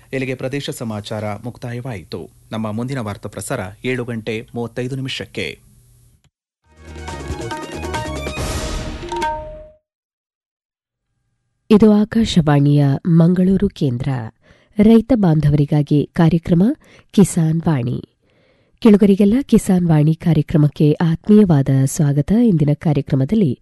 ಇಲ್ಲಿಗೆ ಪ್ರದೇಶ ಸಮಾಚಾರ ಮುಕ್ತಾಯವಾಯಿತು ನಮ್ಮ ಮುಂದಿನ ವಾರ್ತಾ ಪ್ರಸಾರ ಏಳು ಗಂಟೆ ಮೂವತ್ತೈದು ನಿಮಿಷಕ್ಕೆ ಇದು ಆಕಾಶವಾಣಿಯ ಮಂಗಳೂರು ಕೇಂದ್ರ ರೈತ ಬಾಂಧವರಿಗಾಗಿ ಕಾರ್ಯಕ್ರಮ ಕಿಸಾನ್ ವಾಣಿ ಕೆಳಗರಿಗೆಲ್ಲ ಕಿಸಾನ್ ವಾಣಿ ಕಾರ್ಯಕ್ರಮಕ್ಕೆ ಆತ್ಮೀಯವಾದ ಸ್ವಾಗತ ಇಂದಿನ ಕಾರ್ಯಕ್ರಮದಲ್ಲಿ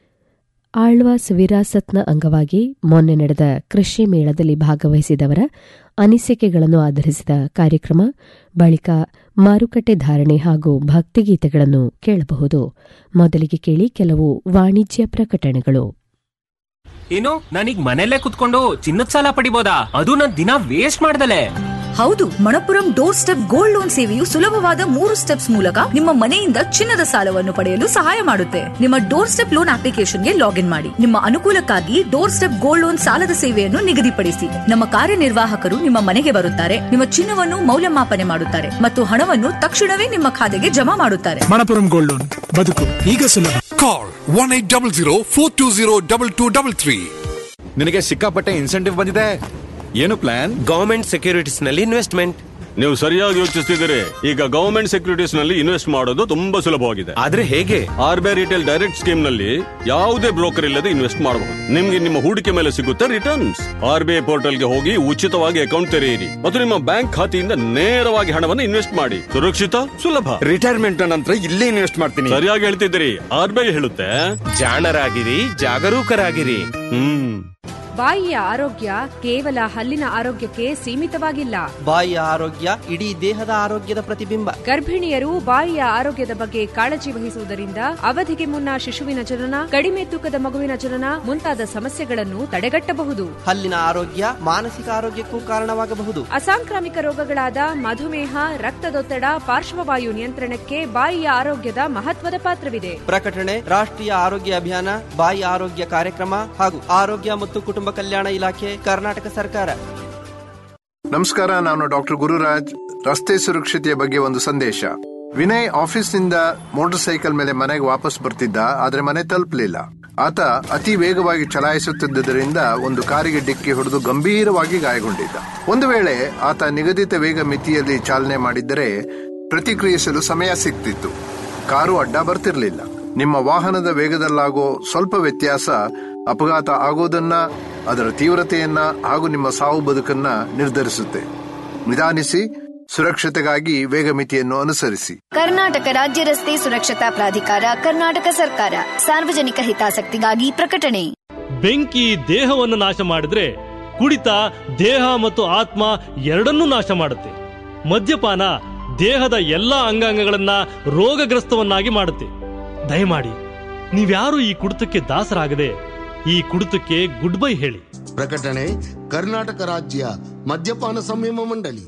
ಆಳ್ವಾಸ್ ವಿರಾಸತ್ನ ಅಂಗವಾಗಿ ಮೊನ್ನೆ ನಡೆದ ಕೃಷಿ ಮೇಳದಲ್ಲಿ ಭಾಗವಹಿಸಿದವರ ಅನಿಸಿಕೆಗಳನ್ನು ಆಧರಿಸಿದ ಕಾರ್ಯಕ್ರಮ ಬಳಿಕ ಮಾರುಕಟ್ಟೆ ಧಾರಣೆ ಹಾಗೂ ಭಕ್ತಿಗೀತೆಗಳನ್ನು ಕೇಳಬಹುದು ಮೊದಲಿಗೆ ಕೇಳಿ ಕೆಲವು ವಾಣಿಜ್ಯ ಪ್ರಕಟಣೆಗಳು ಏನು ನಾನೀಗ ಮನೆಯಲ್ಲೇ ಕುತ್ಕೊಂಡು ಚಿನ್ನದ ಸಾಲ ಪಡಿಬೋದಾ ಅದು ನನ್ ದಿನ ವೇಸ್ಟ್ ಮಾಡ್ದಲೆ ಹೌದು Manappuram door step gold loan ಸೇವೆಯು ಸುಲಭವಾದ ಮೂರು ಸ್ಟೆಪ್ಸ್ ಮೂಲಕ ನಿಮ್ಮ ಮನೆಯಿಂದ ಚಿನ್ನದ ಸಾಲವನ್ನು ಪಡೆಯಲು ಸಹಾಯ ಮಾಡುತ್ತೆ ನಿಮ್ಮ ಡೋರ್ ಸ್ಟೆಪ್ ಲೋನ್ ಅಪ್ಲಿಕೇಶನ್ಗೆ ಲಾಗಿನ್ ಮಾಡಿ ನಿಮ್ಮ ಅನುಕೂಲಕ್ಕಾಗಿ ಡೋರ್ ಸ್ಟೆಪ್ ಗೋಲ್ಡ್ ಲೋನ್ ಸಾಲದ ಸೇವೆಯನ್ನು ನಿಗದಿಪಡಿಸಿ ನಮ್ಮ ಕಾರ್ಯನಿರ್ವಾಹಕರು ನಿಮ್ಮ ಮನೆಗೆ ಬರುತ್ತಾರೆ ನಿಮ್ಮ ಚಿನ್ನವನ್ನು ಮೌಲ್ಯಮಾಪನೆ ಮಾಡುತ್ತಾರೆ ಮತ್ತು ಹಣವನ್ನು ತಕ್ಷಣವೇ ನಿಮ್ಮ ಖಾತೆಗೆ ಜಮಾ ಮಾಡುತ್ತಾರೆ ಮಣಪುರಂ ಗೋಲ್ಡ್ ಲೋನ್ ಬದುಕು ಈಗ ಸುಲಭ call one eight double zero four two zero double two double three ನಿನಗೆ ಸಿಕ್ಕಾಪಟ್ಟೆ ಇನ್ಸೆಂಟಿವ್ ಬಂದಿದೆ ಏನು ಪ್ಲಾನ್ ಗವರ್ಮೆಂಟ್ ಸೆಕ್ಯೂರಿಟೀಸ್ ನಲ್ಲಿ ಇನ್ವೆಸ್ಟ್ಮೆಂಟ್ ನೀವು ಸರಿಯಾಗಿ ಯೋಚಿಸ್ತಿದ್ದೀರಿ ಈಗ ಗವರ್ಮೆಂಟ್ ಸೆಕ್ಯೂರಿಟೀಸ್ ನಲ್ಲಿ ಇನ್ವೆಸ್ಟ್ ಮಾಡೋದು ತುಂಬಾ ಸುಲಭವಾಗಿದೆ ಆದ್ರೆ ಹೇಗೆ R B I retail direct scheme ನಲ್ಲಿ ಯಾವುದೇ ಬ್ರೋಕರ್ ಇಲ್ಲದೆ ಇನ್ವೆಸ್ಟ್ ಮಾಡಬಹುದು ನಿಮ್ಗೆ ನಿಮ್ಮ ಹೂಡಿಕೆ ಮೇಲೆ ಸಿಗುತ್ತೆ returns R B I portal ಗೆ ಹೋಗಿ ಉಚಿತವಾಗಿ ಅಕೌಂಟ್ ತೆರೆಯಿರಿ ಮತ್ತು ನಿಮ್ಮ ಬ್ಯಾಂಕ್ ಖಾತೆಯಿಂದ ನೇರವಾಗಿ ಹಣವನ್ನು ಇನ್ವೆಸ್ಟ್ ಮಾಡಿ ಸುರಕ್ಷಿತ ಸುಲಭ ರಿಟೈರ್ಮೆಂಟ್ ನಂತರ ಇಲ್ಲೇ ಇನ್ವೆಸ್ಟ್ ಮಾಡ್ತೀನಿ ಸರಿಯಾಗಿ ಹೇಳ್ತಿದ್ದೀರಿ ಆರ್ ಬಿ ಐ ಹೇಳುತ್ತೆ ಜಾಣರಾಗಿರಿ ಜಾಗರೂಕರಾಗಿರಿ ಹ್ಮ್ ಬಾಯಿಯ ಆರೋಗ್ಯ ಕೇವಲ ಹಲ್ಲಿನ ಆರೋಗ್ಯಕ್ಕೆ ಸೀಮಿತವಾಗಿಲ್ಲ ಬಾಯಿಯ ಆರೋಗ್ಯ ಇಡೀ ದೇಹದ ಆರೋಗ್ಯದ ಪ್ರತಿಬಿಂಬ ಗರ್ಭಿಣಿಯರು ಬಾಯಿಯ ಆರೋಗ್ಯದ ಬಗ್ಗೆ ಕಾಳಜಿ ವಹಿಸುವುದರಿಂದ ಅವಧಿಗೆ ಮುನ್ನ ಶಿಶುವಿನ ಜನನ ಕಡಿಮೆ ತೂಕದ ಮಗುವಿನ ಜನನ ಮುಂತಾದ ಸಮಸ್ಯೆಗಳನ್ನು ತಡೆಗಟ್ಟಬಹುದು ಹಲ್ಲಿನ ಆರೋಗ್ಯ ಮಾನಸಿಕ ಆರೋಗ್ಯಕ್ಕೂ ಕಾರಣವಾಗಬಹುದು ಅಸಾಂಕ್ರಾಮಿಕ ರೋಗಗಳಾದ ಮಧುಮೇಹ ರಕ್ತದೊತ್ತಡ ಪಾರ್ಶ್ವವಾಯು ನಿಯಂತ್ರಣಕ್ಕೆ ಬಾಯಿಯ ಆರೋಗ್ಯದ ಮಹತ್ವದ ಪಾತ್ರವಿದೆ ಪ್ರಕಟಣೆ ರಾಷ್ಟ್ರೀಯ ಆರೋಗ್ಯ ಅಭಿಯಾನ ಬಾಯಿ ಆರೋಗ್ಯ ಕಾರ್ಯಕ್ರಮ ಹಾಗೂ ಆರೋಗ್ಯ ಮತ್ತು ಕುಟುಂಬ ಕಲ್ಯಾಣ ಇಲಾಖೆ ಕರ್ನಾಟಕ ಸರ್ಕಾರ ನಮಸ್ಕಾರ ನಾನು ಡಾಕ್ಟರ್ ಗುರುರಾಜ್ ರಸ್ತೆ ಸುರಕ್ಷತೆಯ ಬಗ್ಗೆ ಒಂದು ಸಂದೇಶ ವಿನಯ್ ಆಫೀಸ್ನಿಂದ ಮೋಟಾರ್ ಸೈಕಲ್ ಮೇಲೆ ಮನೆಗೆ ವಾಪಸ್ ಬರ್ತಿದ್ದ ಆದ್ರೆ ಮನೆ ತಲುಪಲಿಲ್ಲ ಆತ ಅತಿ ವೇಗವಾಗಿ ಚಲಾಯಿಸುತ್ತಿದ್ದರಿಂದ ಒಂದು ಕಾರಿಗೆ ಡಿಕ್ಕಿ ಹೊಡೆದು ಗಂಭೀರವಾಗಿ ಗಾಯಗೊಂಡಿದ್ದ ಒಂದು ವೇಳೆ ಆತ ನಿಗದಿತ ವೇಗ ಮಿತಿಯಲ್ಲಿ ಚಾಲನೆ ಮಾಡಿದ್ದರೆ ಪ್ರತಿಕ್ರಿಯಿಸಲು ಸಮಯ ಸಿಗ್ತಿತ್ತು ಕಾರು ಅಡ್ಡ ಬರ್ತಿರ್ಲಿಲ್ಲ ನಿಮ್ಮ ವಾಹನದ ವೇಗದಲ್ಲಾಗೋ ಸ್ವಲ್ಪ ವ್ಯತ್ಯಾಸ ಅಪಘಾತ ಆಗೋದನ್ನ ಅದರ ತೀವ್ರತೆಯನ್ನ ಹಾಗೂ ನಿಮ್ಮ ಸಾವು ಬದುಕನ್ನ ನಿರ್ಧರಿಸುತ್ತೆ ನಿಧಾನಿಸಿ ಸುರಕ್ಷತೆಗಾಗಿ ವೇಗ ಮಿತಿಯನ್ನು ಅನುಸರಿಸಿ ಕರ್ನಾಟಕ ರಾಜ್ಯ ರಸ್ತೆ ಸುರಕ್ಷತಾ ಪ್ರಾಧಿಕಾರ ಕರ್ನಾಟಕ ಸರ್ಕಾರ ಸಾರ್ವಜನಿಕ ಹಿತಾಸಕ್ತಿಗಾಗಿ ಪ್ರಕಟಣೆ ಬೆಂಕಿ ದೇಹವನ್ನು ನಾಶ ಮಾಡಿದ್ರೆ ಕುಡಿತ ದೇಹ ಮತ್ತು ಆತ್ಮ ಎರಡನ್ನೂ ನಾಶ ಮಾಡುತ್ತೆ ಮದ್ಯಪಾನ ದೇಹದ ಎಲ್ಲಾ ಅಂಗಾಂಗಗಳನ್ನ ರೋಗಗ್ರಸ್ತವನ್ನಾಗಿ ಮಾಡುತ್ತೆ ದಯಮಾಡಿ ನೀವ್ಯಾರು ಈ ಕುಡಿತಕ್ಕೆ ದಾಸರಾಗದೆ ಈ ಕುಡಿತಕ್ಕೆ ಗುಡ್ ಬೈ ಹೇಳಿ ಪ್ರಕಟಣೆ ಕರ್ನಾಟಕ ರಾಜ್ಯ ಮದ್ಯಪಾನ ಸಂಯಮ ಮಂಡಳಿ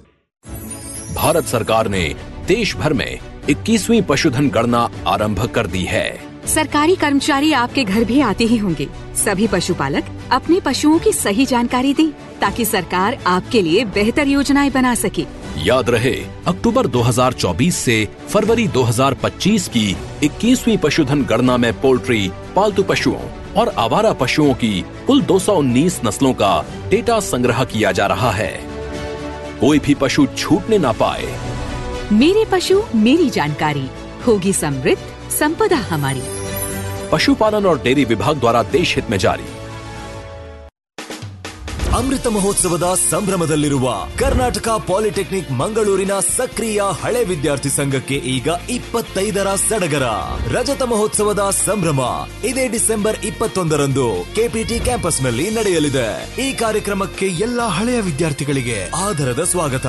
भारत सरकार ने देश भर में 21वीं पशुधन गणना आरंभ कर दी है सरकारी कर्मचारी आपके घर भी आते ही होंगे सभी पशुपालक अपने पशुओं की सही जानकारी दें ताकि सरकार आपके लिए बेहतर योजनाएं बना सके याद रहे अक्टूबर 2024 से फरवरी 2025 की 21वीं पशुधन गणना में पोल्ट्री पालतू पशुओं और आवारा पशुओं की कुल 219 नस्लों का डेटा संग्रह किया जा रहा है कोई भी पशु छूटने ना पाए मेरे पशु मेरी जानकारी होगी समृद्ध संपदा हमारी पशुपालन और डेयरी विभाग द्वारा देश हित में जारी ಅಮೃತ ಮಹೋತ್ಸವದ ಸಂಭ್ರಮದಲ್ಲಿರುವ ಕರ್ನಾಟಕ ಪಾಲಿಟೆಕ್ನಿಕ್ ಮಂಗಳೂರಿನ ಸಕ್ರಿಯ ಹಳೆ ವಿದ್ಯಾರ್ಥಿ ಸಂಘಕ್ಕೆ ಈಗ ಇಪ್ಪತ್ತೈದರ ಸಡಗರ ರಜತ ಮಹೋತ್ಸವದ ಸಂಭ್ರಮ ಇದೇ ಡಿಸೆಂಬರ್ ಇಪ್ಪತ್ತೊಂದರಂದು ಕೆಪಿಟಿ ಕ್ಯಾಂಪಸ್ನಲ್ಲಿ ನಡೆಯಲಿದೆ ಈ ಕಾರ್ಯಕ್ರಮಕ್ಕೆ ಎಲ್ಲಾ ಹಳೆಯ ವಿದ್ಯಾರ್ಥಿಗಳಿಗೆ ಆದರದ ಸ್ವಾಗತ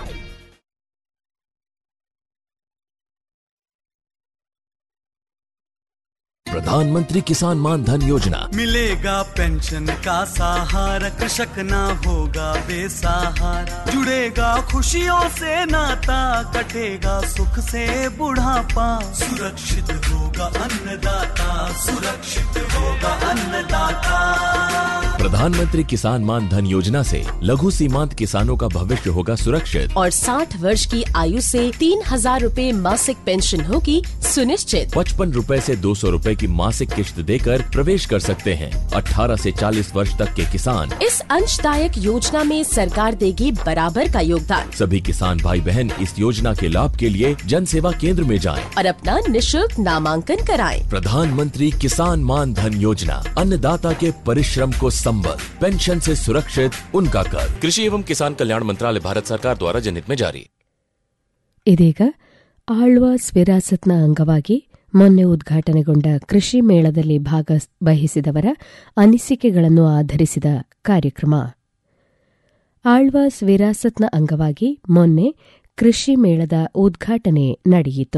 प्रधानमंत्री किसान मान धन योजना मिलेगा पेंशन का सहारा कृषक ना होगा बेसहारा जुड़ेगा खुशियों से नाता कटेगा सुख से बुढ़ापा सुरक्षित होगा अन्नदाता सुरक्षित होगा अन्नदाता प्रधानमंत्री किसान मान धन योजना से लघु सीमांत किसानों का भविष्य होगा सुरक्षित और 60 वर्ष की आयु से तीन हजार रूपए मासिक पेंशन होगी सुनिश्चित पचपन रूपए ऐसी दो सौ रूपए की मासिक किश्त देकर प्रवेश कर सकते हैं 18 से 40 वर्ष तक के किसान इस अंशदायक योजना में सरकार देगी बराबर का योगदान सभी किसान भाई बहन इस योजना के लाभ के लिए जन सेवा केंद्र में जाएं। और अपना निशुल्क नामांकन कराएं। प्रधानमंत्री किसान मान धन योजना अन्नदाता के परिश्रम को संबल पेंशन से सुरक्षित उनका कर कृषि एवं किसान कल्याण मंत्रालय भारत सरकार द्वारा जनहित में जारी ಇದೀಗ ಆಳ್ವಾಸ್ ವಿರಾಸತ್ನ ಅಂಗವಾಗಿ ಮೊನ್ನೆ ಉದ್ಘಾಟನೆಗೊಂಡ ಕೃಷಿ ಮೇಳದಲ್ಲಿ ಭಾಗವಹಿಸಿದವರ ಅನಿಸಿಕೆಗಳನ್ನು ಆಧರಿಸಿದ ಕಾರ್ಯಕ್ರಮ ಆಳ್ವಾಸ್ ವಿರಾಸತ್ನ ಅಂಗವಾಗಿ ಮೊನ್ನೆ ಕೃಷಿ ಮೇಳದ ಉದ್ಘಾಟನೆ ನಡೆಯಿತು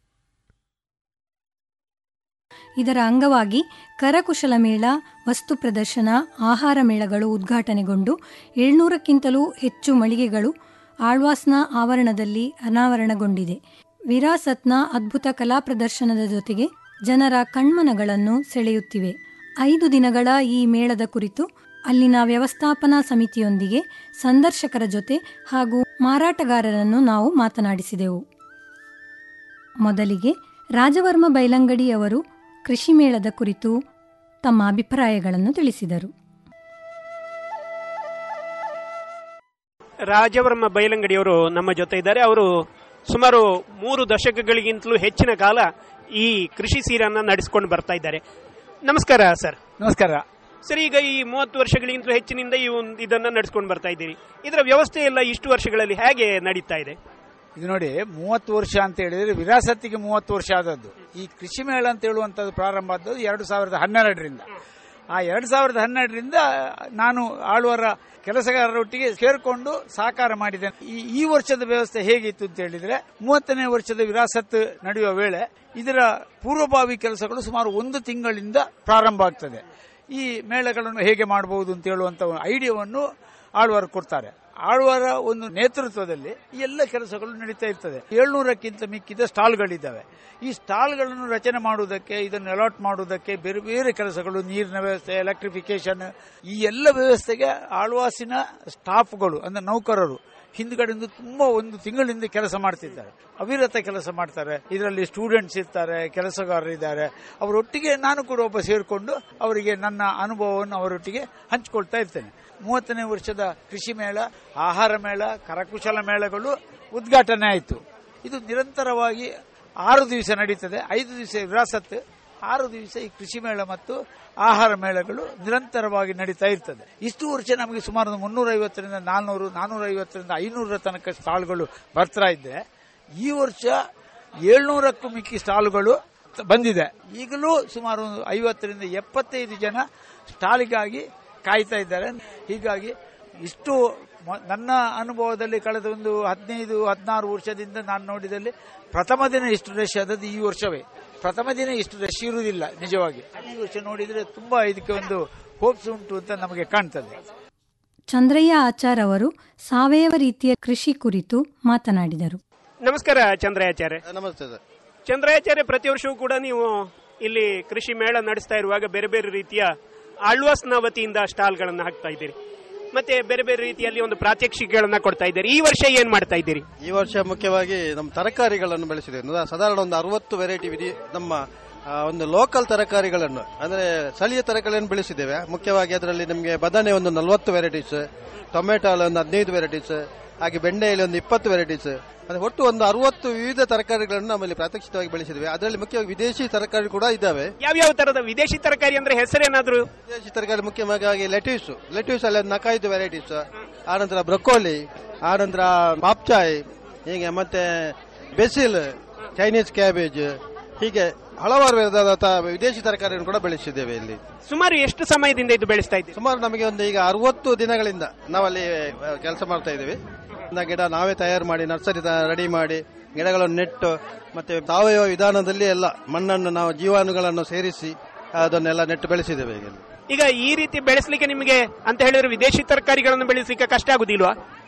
ಇದರ ಅಂಗವಾಗಿ ಕರಕುಶಲ ಮೇಳ ವಸ್ತು ಪ್ರದರ್ಶನ ಆಹಾರ ಮೇಳಗಳು ಉದ್ಘಾಟನೆಗೊಂಡು ಏಳ್ನೂರಕ್ಕಿಂತಲೂ ಹೆಚ್ಚು ಮಳಿಗೆಗಳು ಆಳ್ವಾಸ್ನ ಆವರಣದಲ್ಲಿ ಅನಾವರಣಗೊಂಡಿದೆ ವಿರಾಸತ್ನ ಅದ್ಭುತ ಕಲಾ ಪ್ರದರ್ಶನದ ಜೊತೆಗೆ ಜನರ ಕಣ್ಮನಗಳನ್ನು ಸೆಳೆಯುತ್ತಿವೆ ಐದು ದಿನಗಳ ಈ ಮೇಳದ ಕುರಿತು ಅಲ್ಲಿನ ವ್ಯವಸ್ಥಾಪನಾ ಸಮಿತಿಯೊಂದಿಗೆ ಸಂದರ್ಶಕರ ಜೊತೆ ಹಾಗೂ ಮಾರಾಟಗಾರರನ್ನು ನಾವು ಮಾತನಾಡಿಸಿದೆವು ಮೊದಲಿಗೆ ರಾಜವರ್ಮ ಬೈಲಂಗಡಿ ಅವರು ಕೃಷಿ ಮೇಳದ ಕುರಿತು ತಮ್ಮ ಅಭಿಪ್ರಾಯಗಳನ್ನು ತಿಳಿಸಿದರು ರಾಜವರ್ಮ ಬೈಲಂಗಡಿಯವರು ನಮ್ಮ ಜೊತೆ ಇದ್ದಾರೆ ಅವರು ಸುಮಾರು ಮೂರು ದಶಕಗಳಿಗಿಂತಲೂ ಹೆಚ್ಚಿನ ಕಾಲ ಈ ಕೃಷಿ ಸೀರನ್ನ ನಡೆಸಿಕೊಂಡು ಬರ್ತಾ ಇದ್ದಾರೆ ನಮಸ್ಕಾರ ಸರ್ ನಮಸ್ಕಾರ ಸರ್ ಈಗ ಈ ಮೂವತ್ತು ವರ್ಷಗಳಿಗಿಂತಲೂ ಹೆಚ್ಚಿನಿಂದ ಈ ಒಂದು ಇದನ್ನ ನಡೆಸ್ಕೊಂಡು ಬರ್ತಾ ಇದ್ದೀರಿ ಇದರ ವ್ಯವಸ್ಥೆ ಎಲ್ಲ ಇಷ್ಟು ವರ್ಷಗಳಲ್ಲಿ ಹೇಗೆ ನಡೀತಾ ಇದೆ ಇದು ನೋಡಿ ಮೂವತ್ತು ವರ್ಷ ಅಂತ ಹೇಳಿದ್ರೆ ವಿರಾಸತ್ತಿಗೆ ಮೂವತ್ತು ವರ್ಷ ಆದದ್ದು ಈ ಕೃಷಿ ಮೇಳ ಅಂತ ಹೇಳುವಂಥದ್ದು ಪ್ರಾರಂಭ ಆದದ್ದು ಎರಡು ಸಾವಿರದ ಹನ್ನೆರಡರಿಂದ ಆ ಎರಡು ಸಾವಿರದ ಹನ್ನೆರಡರಿಂದ ನಾನು ಆಳ್ವರ ಕೆಲಸಗಾರರೊಟ್ಟಿಗೆ ಸೇರಿಕೊಂಡು ಸಾಕಾರ ಮಾಡಿದೆ ಈ ಈ ವರ್ಷದ ವ್ಯವಸ್ಥೆ ಹೇಗಿತ್ತು ಅಂತ ಹೇಳಿದ್ರೆ ಮೂವತ್ತನೇ ವರ್ಷದ ವಿರಾಸತ್ ನಡೆಯುವ ವೇಳೆ ಇದರ ಪೂರ್ವಭಾವಿ ಕೆಲಸಗಳು ಸುಮಾರು ಒಂದು ತಿಂಗಳಿಂದ ಪ್ರಾರಂಭ ಆಗ್ತದೆ ಈ ಮೇಳಗಳನ್ನು ಹೇಗೆ ಮಾಡಬಹುದು ಅಂತ ಹೇಳುವಂತ ಐಡಿಯಾವನ್ನು ಆಳ್ವಾರ ಕೊಡ್ತಾರೆ ಆಳ್ವಾರ ಒಂದು ನೇತೃತ್ವದಲ್ಲಿ ಈ ಎಲ್ಲ ಕೆಲಸಗಳು ನಡೀತಾ ಇರ್ತದೆ ಏಳ್ನೂರಕ್ಕಿಂತ ಮಿಕ್ಕಿದ ಸ್ಟಾಲ್ಗಳಿದ್ದಾವೆ ಈ ಸ್ಟಾಲ್ಗಳನ್ನು ರಚನೆ ಮಾಡುವುದಕ್ಕೆ ಇದನ್ನು ಅಲಾಟ್ ಮಾಡುವುದಕ್ಕೆ ಬೇರೆ ಬೇರೆ ಕೆಲಸಗಳು ನೀರಿನ ವ್ಯವಸ್ಥೆ ಎಲೆಕ್ಟ್ರಿಫಿಕೇಶನ್ ಈ ಎಲ್ಲ ವ್ಯವಸ್ಥೆಗೆ ಆಳ್ವಾಸಿನ ಸ್ಟಾಫ್ಗಳು ಅಂದ್ರೆ ನೌಕರರು ಹಿಂದ್ಗಡೆಯಿಂದ ತುಂಬಾ ಒಂದು ತಿಂಗಳಿಂದ ಕೆಲಸ ಮಾಡ್ತಿದ್ದಾರೆ ಅವಿರತ ಕೆಲಸ ಮಾಡ್ತಾರೆ ಇದರಲ್ಲಿ ಸ್ಟೂಡೆಂಟ್ಸ್ ಇರ್ತಾರೆ ಕೆಲಸಗಾರರಿದ್ದಾರೆ ಅವರೊಟ್ಟಿಗೆ ನಾನು ಕೂಡ ಒಬ್ಬ ಸೇರಿಕೊಂಡು ಅವರಿಗೆ ನನ್ನ ಅನುಭವವನ್ನು ಅವರೊಟ್ಟಿಗೆ ಹಂಚಿಕೊಳ್ತಾ ಇರ್ತೇನೆ ಮೂವತ್ತನೇ ವರ್ಷದ ಕೃಷಿ ಮೇಳ ಆಹಾರ ಮೇಳ ಕರಕುಶಲ ಮೇಳಗಳು ಉದ್ಘಾಟನೆ ಆಯಿತು ಇದು ನಿರಂತರವಾಗಿ ಆರು ದಿವಸ ನಡೀತದೆ ಐದು ದಿವಸ ವಿರಾಸತ್ ಆರು ದಿವಸ ಈ ಕೃಷಿ ಮೇಳ ಮತ್ತು ಆಹಾರ ಮೇಳಗಳು ನಿರಂತರವಾಗಿ ನಡೀತಾ ಇರ್ತದೆ ಇಷ್ಟು ವರ್ಷ ನಮಗೆ ಸುಮಾರು ಮುನ್ನೂರ ಐವತ್ತರಿಂದ ನಾನ್ನೂರು ನಾನ್ನೂರ ಐವತ್ತರಿಂದ ಐನೂರರ ತನಕ ಸ್ಟಾಲ್ಗಳು ಬರ್ತಾ ಇದ್ದೆ ಈ ವರ್ಷ ಏಳ್ನೂರಕ್ಕೂ ಮಿಕ್ಕಿ ಸ್ಟಾಲ್ಗಳು ಬಂದಿದೆ ಈಗಲೂ ಸುಮಾರು ಐವತ್ತರಿಂದ ಎಪ್ಪತ್ತೈದು ಜನ ಸ್ಟಾಲಿಗಾಗಿ ಕಾಯ್ತಾ ಇದ್ದಾರೆ ಹೀಗಾಗಿ ಇಷ್ಟು ಮ- ನನ್ನ ಅನುಭವದಲ್ಲಿ ಕಳೆದ ಒಂದು ಹದಿನೈದು ಹದಿನಾರು ವರ್ಷದಿಂದ ನಾನು ನೋಡಿದಲ್ಲಿ ಪ್ರಥಮ ದಿನ ಇಷ್ಟು ರಶ್ ಆದದ್ದು ಈ ವರ್ಷವೇ ಪ್ರಥಮ ದಿನ ಇಷ್ಟು ರಶ್ ಇರುವುದಿಲ್ಲ ನಿಜವಾಗಿ ಈ ವರ್ಷ ನೋಡಿದ್ರೆ ತುಂಬಾ ಇದಕ್ಕೆ ಒಂದು ಹೋಪ್ಸ್ ಉಂಟು ಅಂತ ನಮಗೆ ಕಾಣ್ತದೆ ಚಂದ್ರಯ್ಯ ಆಚಾರ್ ಅವರು ಸಾವಯವ ರೀತಿಯ ಕೃಷಿ ಕುರಿತು ಮಾತನಾಡಿದರು ನಮಸ್ಕಾರ ಚಂದ್ರಾಚಾರ್ಯ ನಮಸ್ತೆ ಸರ್ ಚಂದ್ರಾಚಾರ್ಯ ಪ್ರತಿ ವರ್ಷವೂ ಕೂಡ ನೀವು ಇಲ್ಲಿ ಕೃಷಿ ಮೇಳ ನಡೆಸ್ತಾ ಇರುವಾಗ ಬೇರೆ ಬೇರೆ ರೀತಿಯ ಆಳ್ವಾಸ್ನ ವತಿಯಿಂದ ಸ್ಟಾಲ್ಗಳನ್ನು ಹಾಕ್ತಾ ಇದ್ದೀರಿ ಮತ್ತೆ ಬೇರೆ ಬೇರೆ ರೀತಿಯಲ್ಲಿ ಒಂದು ಪ್ರಾತ್ಯಕ್ಷಿಕೆಗಳನ್ನ ಕೊಡ್ತಾ ಇದ್ದೀರಿ ಈ ವರ್ಷ ಏನ್ ಮಾಡ್ತಾ ಇದ್ದೀರಿ ಈ ವರ್ಷ ಮುಖ್ಯವಾಗಿ ನಮ್ಮ ತರಕಾರಿಗಳನ್ನು ಬೆಳೆಸಿದ್ದೇವೆ ಅಂದ್ರೆ ಸಾಧಾರಣ ಒಂದು ಅರವತ್ತು ವೆರೈಟಿ ವಿಧಿ ನಮ್ಮ ಆ, ಒಂದು ಲೋಕಲ್ ತರಕಾರಿಗಳನ್ನು ಅಂದ್ರೆ ಸ್ಥಳೀಯ ತರಕಾರಿಗಳನ್ನು ಬೆಳೆಸಿದ್ದೇವೆ ಮುಖ್ಯವಾಗಿ ಅದರಲ್ಲಿ ನಿಮಗೆ ಬದನೆ ಒಂದು ನಲವತ್ತು ವೆರೈಟೀಸ್ ಟೊಮೆಟೊ ಒಂದು ಹದಿನೈದು ವೆರೈಟೀಸ್ ಹಾಗೆ ಬೆಂಡೆಯಲ್ಲಿ ಒಂದು ಇಪ್ಪತ್ತು ವೆರೈಟೀಸ್ ಅಂದ್ರೆ ಒಟ್ಟು ಒಂದು ಅರವತ್ತು ವಿವಿಧ ತರಕಾರಿಗಳನ್ನು ನಮ್ಮಲ್ಲಿ ಪ್ರಾತ್ಯಕ್ಷಿಕವಾಗಿ ಬೆಳೆಸಿದ್ದೇವೆ ಅದರಲ್ಲಿ ಮುಖ್ಯವಾಗಿ ವಿದೇಶಿ ತರಕಾರಿ ಕೂಡ ಇದ್ದಾವೆ ಯಾವ್ಯಾವ ತರದ ವಿದೇಶಿ ತರಕಾರಿ ಅಂದ್ರೆ ಹೆಸರೇನಾದ್ರು ವಿದೇಶಿ ತರಕಾರಿ ಮುಖ್ಯವಾಗಿ ಲೆಟ್ಯೂಸ್ ಲೆಟ್ಯೂಸ್ ಅಲ್ಲಿ ಒಂದು ನಾಲ್ಕೈದು ವೆರೈಟೀಸ್ ಆನಂತರ ಬ್ರೊಕೋಲಿ ಆನಂತರ ಪಾಪ್ಚಾಯ್ ಹೀಗೆ ಮತ್ತೆ ಬೆಸಿಲ್ ಚೈನೀಸ್ ಕ್ಯಾಬೇಜ್ ಹೀಗೆ ಹಲವಾರು ವಿಧದ ತ- ವಿದೇಶಿ ತರಕಾರಿಯನ್ನು ಕೂಡ ಬೆಳೆಸಿದ್ದೇವೆ ಇಲ್ಲಿ ಸುಮಾರು ಎಷ್ಟು ಸಮಯದಿಂದ ಇದು ಬೆಳೆಸ್ತಾ ಇದ್ದೀರಿ ಸುಮಾರು ನಮಗೆ ಒಂದು ಈಗ ಅರವತ್ತು ದಿನಗಳಿಂದ ನಾವಲ್ಲಿ ಕೆಲಸ ಮಾಡ್ತಾ ಇದ್ದೀವಿ ಒಂದು ಗಿಡ ನಾವೇ ತಯಾರು ಮಾಡಿ ನರ್ಸರಿ ರೆಡಿ ಮಾಡಿ ಗಿಡಗಳನ್ನು ನೆಟ್ಟು ಮತ್ತೆ ಸಾವಯವ ವಿಧಾನದಲ್ಲಿ ಎಲ್ಲ ಮಣ್ಣನ್ನು ನಾವು ಜೀವಾಣುಗಳನ್ನು ಸೇರಿಸಿ ಅದನ್ನೆಲ್ಲ ನೆಟ್ಟು ಬೆಳೆಸಿದ್ದೇವೆ ಈಗ ಇಲ್ಲಿ. ಈಗ ಈ ರೀತಿ ಬೆಳೆಸಲಿಕ್ಕೆ ನಿಮಗೆ ಅಂತ ಹೇಳಿದ್ರೆ ವಿದೇಶಿ ತರಕಾರಿಗಳನ್ನು ಬೆಳೆಸಲಿಕ್ಕೆ ಕಷ್ಟ ಆಗುದಿಲ್ವಾ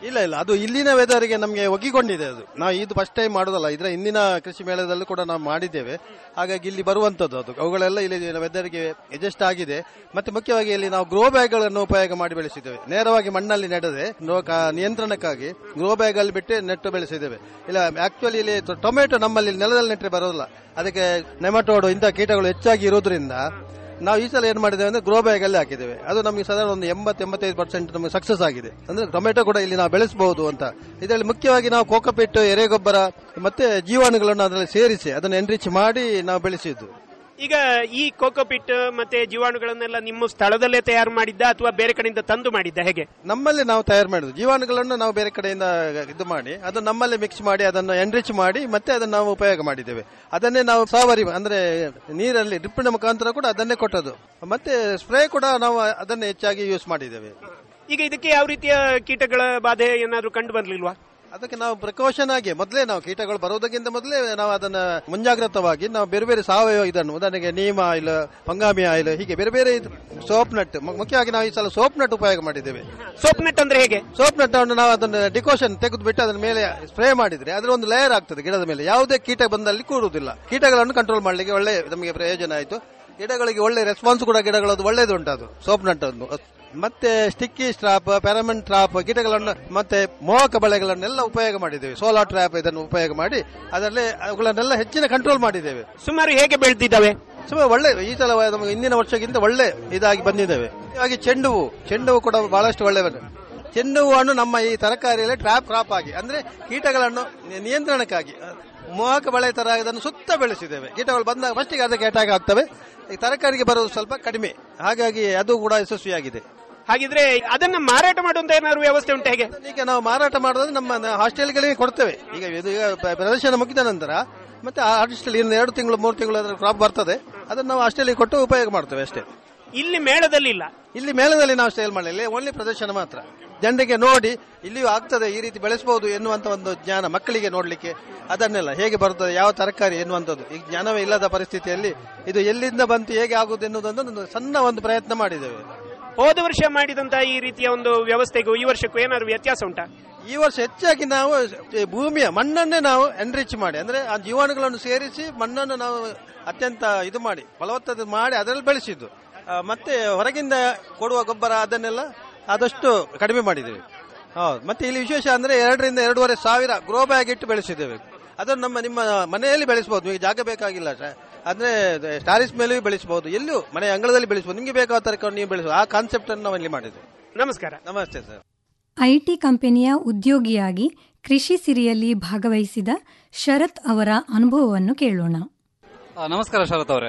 ಇಲ್ಲ ಇಲ್ಲ ಅದು ಇಲ್ಲಿನ ವೆದರ್ಗೆ ನಮಗೆ ಒಗ್ಗಿಕೊಂಡಿದೆ ಅದು ನಾವು ಇದು ಫಸ್ಟ್ ಟೈಮ್ ಮಾಡೋದಲ್ಲ ಇದರ ಹಿಂದಿನ ಕೃಷಿ ಮೇಳದಲ್ಲೂ ಕೂಡ ನಾವು ಮಾಡಿದ್ದೇವೆ ಹಾಗಾಗಿ ಇಲ್ಲಿ ಬರುವಂತದ್ದು ಅದು ಅವುಗಳೆಲ್ಲ ಇಲ್ಲಿ ವೆದರ್ಗೆ ಅಡ್ಜಸ್ಟ್ ಆಗಿದೆ ಮತ್ತೆ ಮುಖ್ಯವಾಗಿ ಇಲ್ಲಿ ನಾವು ಗ್ರೋ ಬ್ಯಾಗ್ಗಳನ್ನು ಉಪಯೋಗ ಮಾಡಿ ಬೆಳೆಸಿದ್ದೇವೆ ನೇರವಾಗಿ ಮಣ್ಣಲ್ಲಿ ನೆಡದೆ ನೋ- ಕ- ನಿಯಂತ್ರಣಕ್ಕಾಗಿ ಗ್ರೋ ಬ್ಯಾಗ್ ಅಲ್ಲಿ ಬಿಟ್ಟು ನೆಟ್ಟು ಬೆಳೆಸಿದ್ದೇವೆ ಇಲ್ಲ ಆಕ್ಚುಲಿ ಇಲ್ಲಿ ಟೊ- ಟೊಮೆಟೊ ನಮ್ಮಲ್ಲಿ ನೆಲದಲ್ಲಿ ನೆಟ್ಟರೆ ಬರೋದಿಲ್ಲ ಅದಕ್ಕೆ ನೆಮಟೋಡು ಇಂಥ ಕೀಟಗಳು ಹೆಚ್ಚಾಗಿ ಇರೋದ್ರಿಂದ ನಾವು ಈ ಸಲ ಏನ್ ಮಾಡಿದ್ದೇವೆ ಅಂದ್ರೆ ಗ್ರೋ ಬ್ಯಾಗ್ ಅಲ್ಲಿ ಹಾಕಿದ್ದೇವೆ ಅದು ನಮಗೆ ಸಾಧಾರಣ ಒಂದು ಎಂಬತ್ತು ಎಂಬತ್ತೈದು ಪರ್ಸೆಂಟ್ ನಮಗೆ ಸಕ್ಸಸ್ ಆಗಿದೆ ಅಂದ್ರೆ ಟೊಮೆಟೊ ಕೂಡ ಇಲ್ಲಿ ನಾವು ಬೆಳೆಸಬಹುದು ಅಂತ ಇದರಲ್ಲಿ ಮುಖ್ಯವಾಗಿ ನಾವು ಕೋಕೋಪಿಟ್ ಎರೆಗೊಬ್ಬರ ಮತ್ತೆ ಜೀವಾಣುಗಳನ್ನು ಅದರಲ್ಲಿ ಸೇರಿಸಿ ಅದನ್ನು ಎನ್ರಿಚ್ ಮಾಡಿ ನಾವು ಬೆಳೆಸಿದ್ದು ಈಗ ಈ ಕೋಕೋಪಿಟ್ ಮತ್ತೆ ಜೀವಾಣುಗಳನ್ನೆಲ್ಲ ನಿಮ್ಮ ಸ್ಥಳದಲ್ಲೇ ತಯಾರು ಮಾಡಿದ್ದ ಅಥವಾ ಬೇರೆ ಕಡೆಯಿಂದ ತಂದು ಮಾಡಿದ್ದ ಹೇಗೆ ನಮ್ಮಲ್ಲಿ ನಾವು ತಯಾರು ಮಾಡಿದ್ದು ಜೀವಾಣುಗಳನ್ನು ನಾವು ಬೇರೆ ಕಡೆಯಿಂದ ಇದು ಮಾಡಿ ಅದನ್ನು ನಮ್ಮಲ್ಲಿ ಮಿಕ್ಸ್ ಮಾಡಿ ಅದನ್ನು ಎನ್ರಿಚ್ ಮಾಡಿ ಮತ್ತೆ ಅದನ್ನು ನಾವು ಉಪಯೋಗ ಮಾಡಿದ್ದೇವೆ ಅದನ್ನೇ ನಾವು ಸಾವರಿ ಅಂದ್ರೆ ನೀರಲ್ಲಿ ಡ್ರಿಪ್ಪಿನ ಮುಖಾಂತರ ಕೂಡ ಅದನ್ನೇ ಕೊಟ್ಟದ್ದು ಮತ್ತೆ ಸ್ಪ್ರೇ ಕೂಡ ನಾವು ಅದನ್ನೇ ಹೆಚ್ಚಾಗಿ ಯೂಸ್ ಮಾಡಿದ್ದೇವೆ ಈಗ ಇದಕ್ಕೆ ಯಾವ ರೀತಿಯ ಕೀಟಗಳ ಬಾಧೆ ಏನಾದ್ರು ಕಂಡು ಬರ್ಲಿಲ್ವಾ ಅದಕ್ಕೆ ನಾವು ಪ್ರಿಕಾಷನ್ ಆಗಿ ಮೊದಲೇ ನಾವು ಕೀಟಗಳು ಬರೋದಕ್ಕಿಂತ ಮೊದಲೇ ನಾವು ಅದನ್ನ ಮುಂಜಾಗ್ರತವಾಗಿ ನಾವು ಬೇರೆ ಬೇರೆ ಸಾವಯವ ಇದನ್ನು ಉದಾಹರಣೆಗೆ ನೀಮ್ ಆಯಿಲ್ ಪಂಗಾಮಿ ಆಯಿಲ್ ಹೀಗೆ ಬೇರೆ ಬೇರೆ ಸೋಪ್ ನಟ್ ಮುಖ್ಯವಾಗಿ ನಾವು ಈ ಸಲ ಸೋಪ್ ನಟ್ ಉಪಯೋಗ ಮಾಡಿದ್ದೇವೆ ಸೋಪ್ ನಟ್ ಅಂದ್ರೆ ಹೇಗೆ ಸೋಪ್ ನಟ್ ಅನ್ನು ನಾವು ಅದನ್ನು ಡಿಕೋಷನ್ ತೆಗೆದು ಬಿಟ್ಟು ಅದರ ಮೇಲೆ ಸ್ಪ್ರೇ ಮಾಡಿದ್ರೆ ಅದರ ಒಂದು ಲೇಯರ್ ಆಗ್ತದೆ ಗಿಡದ ಮೇಲೆ ಯಾವುದೇ ಕೀಟ ಬಂದಲ್ಲಿ ಕೂರುವುದಿಲ್ಲ ಕೀಟಗಳನ್ನು ಕಂಟ್ರೋಲ್ ಮಾಡಲಿಕ್ಕೆ ಒಳ್ಳೆ ನಮಗೆ ಪ್ರಯೋಜನ ಆಯಿತು ಗಿಡಗಳಿಗೆ ಒಳ್ಳೆ ರೆಸ್ಪಾನ್ಸ್ ಕೂಡ ಗಿಡಗಳದ್ದು ಒಳ್ಳೇದು ಉಂಟು ಅದು ಸೋಪ್ ನಟ್ ಒಂದು ಮತ್ತೆ ಸ್ಟಿಕ್ಕಿ ಸ್ಟ್ರಾಪ್ ಪ್ಯಾರಮೆಂಟ್ ಟ್ರಾಪ್ ಗಿಡಗಳನ್ನು ಮತ್ತೆ ಮೋಹಕ ಬಳೆಗಳನ್ನೆಲ್ಲ ಉಪಯೋಗ ಮಾಡಿದ್ದೇವೆ ಸೋಲಾರ್ ಟ್ರ್ಯಾಪ್ ಇದನ್ನು ಉಪಯೋಗ ಮಾಡಿ ಅದರಲ್ಲಿ ಅವುಗಳನ್ನೆಲ್ಲ ಹೆಚ್ಚಿನ ಕಂಟ್ರೋಲ್ ಮಾಡಿದ್ದೇವೆ ಸುಮಾರು ಹೇಗೆ ಬೆಳೆದಿದ್ದಾವೆ ಸುಮಾರು ಒಳ್ಳೆ ಈ ಸಲ ನಮಗೆ ಹಿಂದಿನ ವರ್ಷಕ್ಕಿಂತ ಒಳ್ಳೆ ಇದಾಗಿ ಬಂದಿದ್ದೇವೆ ಹಾಗೆ ಚೆಂಡು ಹೂವು ಚೆಂಡು ಹೂವು ಕೂಡ ಬಹಳಷ್ಟು ಒಳ್ಳೆ ಬಂದಿದೆ. ಚೆಂಡು ಹೂವನ್ನು ನಮ್ಮ ಈ ತರಕಾರಿಯಲ್ಲಿ ಟ್ರಾಪ್ ಕ್ರಾಪ್ ಆಗಿ ಅಂದ್ರೆ ಕೀಟಗಳನ್ನು ನಿ- ನಿಯಂತ್ರಣಕ್ಕಾಗಿ ಅಹ್, ಮೋಹಕ ಬಳೆ ತರ ಇದನ್ನು ಸುತ್ತ ಬೆಳೆಸಿದ್ದೇವೆ ಕೀಟಗಳು ಬಂದಾಗ ಫಸ್ಟಿಗೆ ಅದಕ್ಕೆ ಅಟ್ಯಾಕ್ ಆಗ್ತವೆ ಈ ತರಕಾರಿಗೆ ಬರೋದು ಸ್ವಲ್ಪ ಕಡಿಮೆ ಹಾಗಾಗಿ ಅದು ಕೂಡ ಯಶಸ್ವಿಯಾಗಿದೆ ಹಾಗಿದ್ರೆ ಅದನ್ನ ಮಾರಾಟ ಮಾಡುವಂತ ಏನಾದ್ರು ವ್ಯವಸ್ಥೆ ಉಂಟು ಹೇಗೆ ಈಗ ನಾವು ಮಾರಾಟ ಮಾಡೋದ್ರೆ ನಮ್ಮ ಹಾಸ್ಟೆಲ್ಗಳಿಗೆ ಕೊಡ್ತೇವೆ ಈಗ ಇದು ಈಗ ಪ- ಪ್ರದರ್ಶನ ಮುಗಿದ ನಂತರ ಮತ್ತೆ ಆ ಹಾಸ್ಟೆಲ್ ಇನ್ನು ಎರಡು ತಿಂಗಳು ಮೂರು ತಿಂಗಳು ಅದರ ಕ್ರಾಪ್ ಬರ್ತದೆ ಅದನ್ನು ನಾವು ಹಾಸ್ಟೆಲ್ಗೆ ಕೊಟ್ಟು ಉಪಯೋಗ ಮಾಡ್ತೇವೆ ಅಷ್ಟೇ ಇಲ್ಲಿ ಮೇಳದಲ್ಲಿ ಇಲ್ಲ ಇಲ್ಲಿ ಮೇಳದಲ್ಲಿ ನಾವು ಸೇಲ್ ಮಾಡಲಿಲ್ಲ ಓನ್ಲಿ ಪ್ರದರ್ಶನ ಮಾತ್ರ ಜನರಿಗೆ ನೋಡಿ ಇಲ್ಲಿಯೂ ಆಗ್ತದೆ ಈ ರೀತಿ ಬೆಳೆಸಬಹುದು ಎನ್ನುವಂತ ಒಂದು ಜ್ಞಾನ ಮಕ್ಕಳಿಗೆ ನೋಡ್ಲಿಕ್ಕೆ ಅದನ್ನೆಲ್ಲ ಹೇಗೆ ಬರ್ತದೆ ಯಾವ ತರಕಾರಿ ಎನ್ನುವಂಥದ್ದು ಈ ಜ್ಞಾನವೇ ಇಲ್ಲದ ಪರಿಸ್ಥಿತಿಯಲ್ಲಿ ಇದು ಎಲ್ಲಿಂದ ಬಂತು ಹೇಗೆ ಆಗುವುದು ಎನ್ನುವುದೊಂದು ಒಂದು ಸಣ್ಣ ಒಂದು ಪ್ರಯತ್ನ ಮಾಡಿದ್ದೇವೆ ಹೋದ ವರ್ಷ ಮಾಡಿದಂತ ಈ ರೀತಿಯ ಒಂದು ವ್ಯವಸ್ಥೆಗೂ ಈ ವರ್ಷಕ್ಕೂ ಏನಾದ್ರು ವ್ಯತ್ಯಾಸ ಉಂಟಾ ಈ ವರ್ಷ ಹೆಚ್ಚಾಗಿ ನಾವು ಈ ಭೂಮಿಯ ಮಣ್ಣನ್ನೇ ನಾವು ಎನ್ರಿಚ್ ಮಾಡಿ ಅಂದ್ರೆ ಆ ಜೀವಾಣುಗಳನ್ನು ಸೇರಿಸಿ ಮಣ್ಣನ್ನು ನಾವು ಅತ್ಯಂತ ಇದು ಮಾಡಿ ಫಲವತ್ತತೆ ಮಾಡಿ ಅದರಲ್ಲಿ ಬೆಳೆಸಿದ್ದು ಆ, ಮತ್ತೆ ಹೊರಗಿಂದ ಕೊಡುವ ಗೊಬ್ಬರ ಅದನ್ನೆಲ್ಲ ಆದಷ್ಟು ಕಡಿಮೆ ಮಾಡಿದ್ದೇವೆ ಹೌದು ಮತ್ತೆ ಇಲ್ಲಿ ವಿಶೇಷ ಅಂದ್ರೆ ಎರಡರಿಂದ ಎರಡೂವರೆ ಸಾವಿರ ಗ್ರೋ ಬ್ಯಾಗ್ ಇಟ್ಟು ಬೆಳೆಸಿದ್ದೇವೆ ಅದನ್ನು ನಮ್ಮ ನಿಮ್ಮ ಮನೆಯಲ್ಲಿ ಬೆಳೆಸಬಹುದು ನಿಮಗೆ ಜಾಗ ಬೇಕಾಗಿಲ್ಲ ಸ- ಅಂದ್ರೆ ಸ್ಟಾರಿಸ್ ಮೇಲೂ ಬೆಳೆಸಬಹುದು ಎಲ್ಲೂ ಮನೆ ಅಂಗಳದಲ್ಲಿ ಬೆಳೆಸಬಹುದು ನಿಮಗೆ ಬೇಕಾದ ತರಕಾರಿ ನೀವು ಬೆಳೆಸಬಹುದು ಆ ಕಾನ್ಸೆಪ್ಟ್ ಅನ್ನು ನಾವು ಇಲ್ಲಿ ಮಾಡಿದ್ದೇವೆ ನಮಸ್ಕಾರ ನಮಸ್ತೆ ಸರ್ ಐಟಿ ಕಂಪನಿಯ ಉದ್ಯೋಗಿಯಾಗಿ ಕೃಷಿ ಸಿರಿಯಲ್ಲಿ ಭಾಗವಹಿಸಿದ ಶರತ್ ಅವರ ಅನುಭವವನ್ನು ಕೇಳೋಣ ಆ, ನಮಸ್ಕಾರ ಶರತ್ ಅವರೇ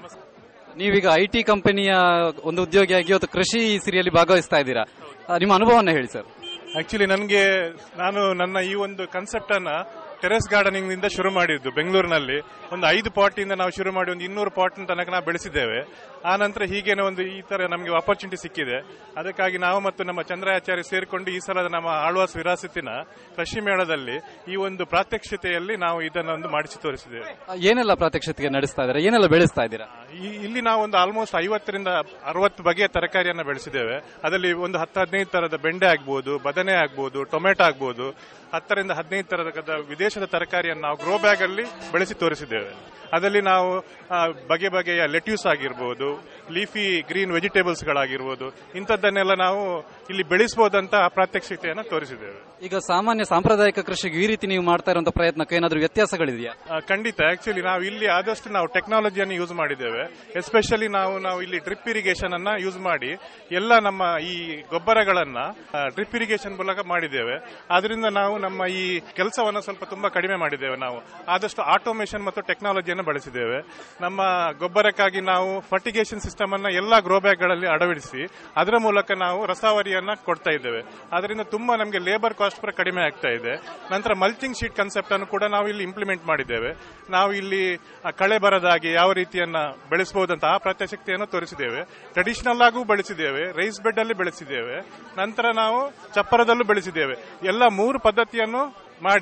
ನೀವೀಗ ಐ ಟಿ ಕಂಪನಿಯ ಒಂದು ಉದ್ಯೋಗಿಯಾಗಿ ಇವತ್ತು ಕೃಷಿ ಸಿರಿಯಲ್ಲಿ ಭಾಗವಹಿಸ್ತಾ ಇದ್ದೀರಾ ಆ, ನಿಮ್ಮ ಅನುಭವವನ್ನು ಹೇಳಿ ಸರ್ ಆಕ್ಚುಲಿ ನನಗೆ ನಾನು ನನ್ನ ಈ ಒಂದು ಕನ್ಸೆಪ್ಟ್ ಅನ್ನ ಟೆರೆಸ್ ಗಾರ್ಡನಿಂಗ್ ನಿಂದ ಶುರು ಮಾಡಿದ್ದು ಬೆಂಗಳೂರಿನಲ್ಲಿ ಒಂದು ಐದು ಪಾಟ್ ಇಂದ ನಾವು ಶುರು ಮಾಡಿ ಒಂದು ಇನ್ನೂರು ಪಾಟ್ ತನಕ ನಾವು ಬೆಳೆಸಿದ್ದೇವೆ ಆ ನಂತರ ಹೀಗೇನೆ ಒಂದು ಈ ತರ ನಮಗೆ ಅಪರ್ಚುನಿಟಿ ಸಿಕ್ಕಿದೆ ಅದಕ್ಕಾಗಿ ನಾವು ಮತ್ತು ನಮ್ಮ ಚಂದ್ರಾಚಾರ್ಯ ಸೇರಿಕೊಂಡು ಈ ಸಲದ ನಮ್ಮ ಆಳ್ವಾಸ್ ವಿರಾಸತಿನ ಕೃಷಿ ಮೇಳದಲ್ಲಿ ಈ ಒಂದು ಪ್ರಾತ್ಯಕ್ಷತೆಯಲ್ಲಿ ನಾವು ಇದನ್ನೊಂದು ಮಾಡಿಸಿ ತೋರಿಸಿದ್ದೇವೆ ಆ, ಏನೆಲ್ಲ ಪ್ರಾತ್ಯಕ್ಷಿಕೆ ನಡೆಸ್ತಾ ಇದ್ದೀರಾ ಏನೆಲ್ಲ ಬೆಳೆಸ್ತಾ ಇದ್ದೀರಾ ಈ- ಇಲ್ಲಿ ನಾವು ಒಂದು ಆಲ್ಮೋಸ್ಟ್ ಐವತ್ತರಿಂದ ಅರವತ್ತು ಬಗೆಯ ತರಕಾರಿಯನ್ನ ಬೆಳೆಸಿದ್ದೇವೆ ಅದರಲ್ಲಿ ಒಂದು ಹತ್ತು ಹದಿನೈದು ತರದ ಬೆಂಡೆ ಆಗ್ಬೋದು ಬದನೆ ಆಗ್ಬೋದು ಟೊಮೆಟೊ ಆಗ್ಬೋದು ಹತ್ತರಿಂದ ಹದಿನೈದು ತರದ ವಿದೇಶದ ತರಕಾರಿಯನ್ನು ನಾವು ಗ್ರೋ ಬ್ಯಾಗ್ ಅಲ್ಲಿ ಬೆಳೆಸಿ ತೋರಿಸಿದ್ದೇವೆ ಅದರಲ್ಲಿ ನಾವು ಆ, ಬಗೆ ಬಗೆಯ ಲೆಟ್ಯೂಸ್ ಆಗಿರ್ಬೋದು ಲೀಫಿ ಗ್ರೀನ್ ವೆಜಿಟೇಬಲ್ಸ್ ಗಳಾಗಿರ್ಬೋದು ಇಂಥದ್ದನ್ನೆಲ್ಲ ನಾವು ಇಲ್ಲಿ ಬೆಳೆಸಬಹುದಂತ ಪ್ರಾತ್ಯಕ್ಷಿತೆಯನ್ನು ತೋರಿಸಿದ್ದೇವೆ ಈಗ ಸಾಮಾನ್ಯ ಸಾಂಪ್ರದಾಯಿಕ ಕೃಷಿಗೆ ಈ ರೀತಿ ನೀವು ಮಾಡ್ತಾ ಇರುವಂತಹ ಪ್ರಯತ್ನಕ್ಕೆ ಏನಾದರೂ ವ್ಯತ್ಯಾಸಗಳಿದೆಯಾ ಆ, ಖಂಡಿತ ಆಕ್ಚುಲಿ ನಾವು ಇಲ್ಲಿ ಆದಷ್ಟು ನಾವು ಟೆಕ್ನಾಲಜಿಯನ್ನು ಯೂಸ್ ಮಾಡಿದ್ದೇವೆ ಎಸ್ಪೆಷಲಿ ನಾವು ನಾವು ಇಲ್ಲಿ ಡ್ರಿಪ್ ಇರಿಗೇಷನ್ ಅನ್ನ ಯೂಸ್ ಮಾಡಿ ಎಲ್ಲ ನಮ್ಮ ಈ ಗೊಬ್ಬರಗಳನ್ನ ಡ್ರಿಪ್ ಇರಿಗೇಷನ್ ಮೂಲಕ ಮಾಡಿದ್ದೇವೆ ಆದ್ರಿಂದ ನಾವು ನಮ್ಮ ಈ ಕೆಲಸವನ್ನ ಸ್ವಲ್ಪ ತುಂಬಾ ಕಡಿಮೆ ಮಾಡಿದ್ದೇವೆ ನಾವು ಆದಷ್ಟು ಆಟೋಮೇಷನ್ ಮತ್ತು ಟೆಕ್ನಾಲಜಿಯನ್ನು ಬಳಸಿದ್ದೇವೆ ನಮ್ಮ ಗೊಬ್ಬರಕ್ಕಾಗಿ ನಾವು ಫರ್ಟಿಗೇಷನ್ ಸಿಸ್ಟಮ್ ಅನ್ನ ಎಲ್ಲ ಗ್ರೋ ಬ್ಯಾಗ್ ಗಳಲ್ಲಿ ಅಳವಡಿಸಿ ಅದರ ಮೂಲಕ ನಾವು ರಸಾವರಿಯನ್ನ ಕೊಡ್ತಾ ಇದ್ದೇವೆ ಅದರಿಂದ ತುಂಬಾ ನಮಗೆ ಲೇಬರ್ ಕಾಸ್ಟ್ ಕೂಡ ಕಡಿಮೆ ಆಗ್ತಾ ಇದೆ ನಂತರ ಮಲ್ಚಿಂಗ್ ಶೀಟ್ ಕಾನ್ಸೆಪ್ಟ್ ಅನ್ನು ಕೂಡ ನಾವು ಇಲ್ಲಿ ಇಂಪ್ಲಿಮೆಂಟ್ ಮಾಡಿದ್ದೇವೆ ನಾವು ಇಲ್ಲಿ ಆ, ಕಳೆ ಬರದಾಗಿ ಯಾವ ರೀತಿಯನ್ನ ಬೆಳೆಸಬಹುದಂತ ಆ ಪ್ರಾತ್ಯಶಕ್ತಿಯನ್ನು ತೋರಿಸಿದ್ದೇವೆ ಟ್ರೆಡಿಷನಲ್ ಆಗೂ ಬೆಳೆಸಿದ್ದೇವೆ ರೈಸ್ ಬೆಡ್ ಅಲ್ಲಿ ಬೆಳೆಸಿದ್ದೇವೆ ನಂತರ ನಾವು ಚಪ್ಪರದಲ್ಲೂ ಬೆಳೆಸಿದ್ದೇವೆ ಎಲ್ಲ ಮೂರು ಪದ್ಧತಿಯನ್ನು ಮಾಡಿ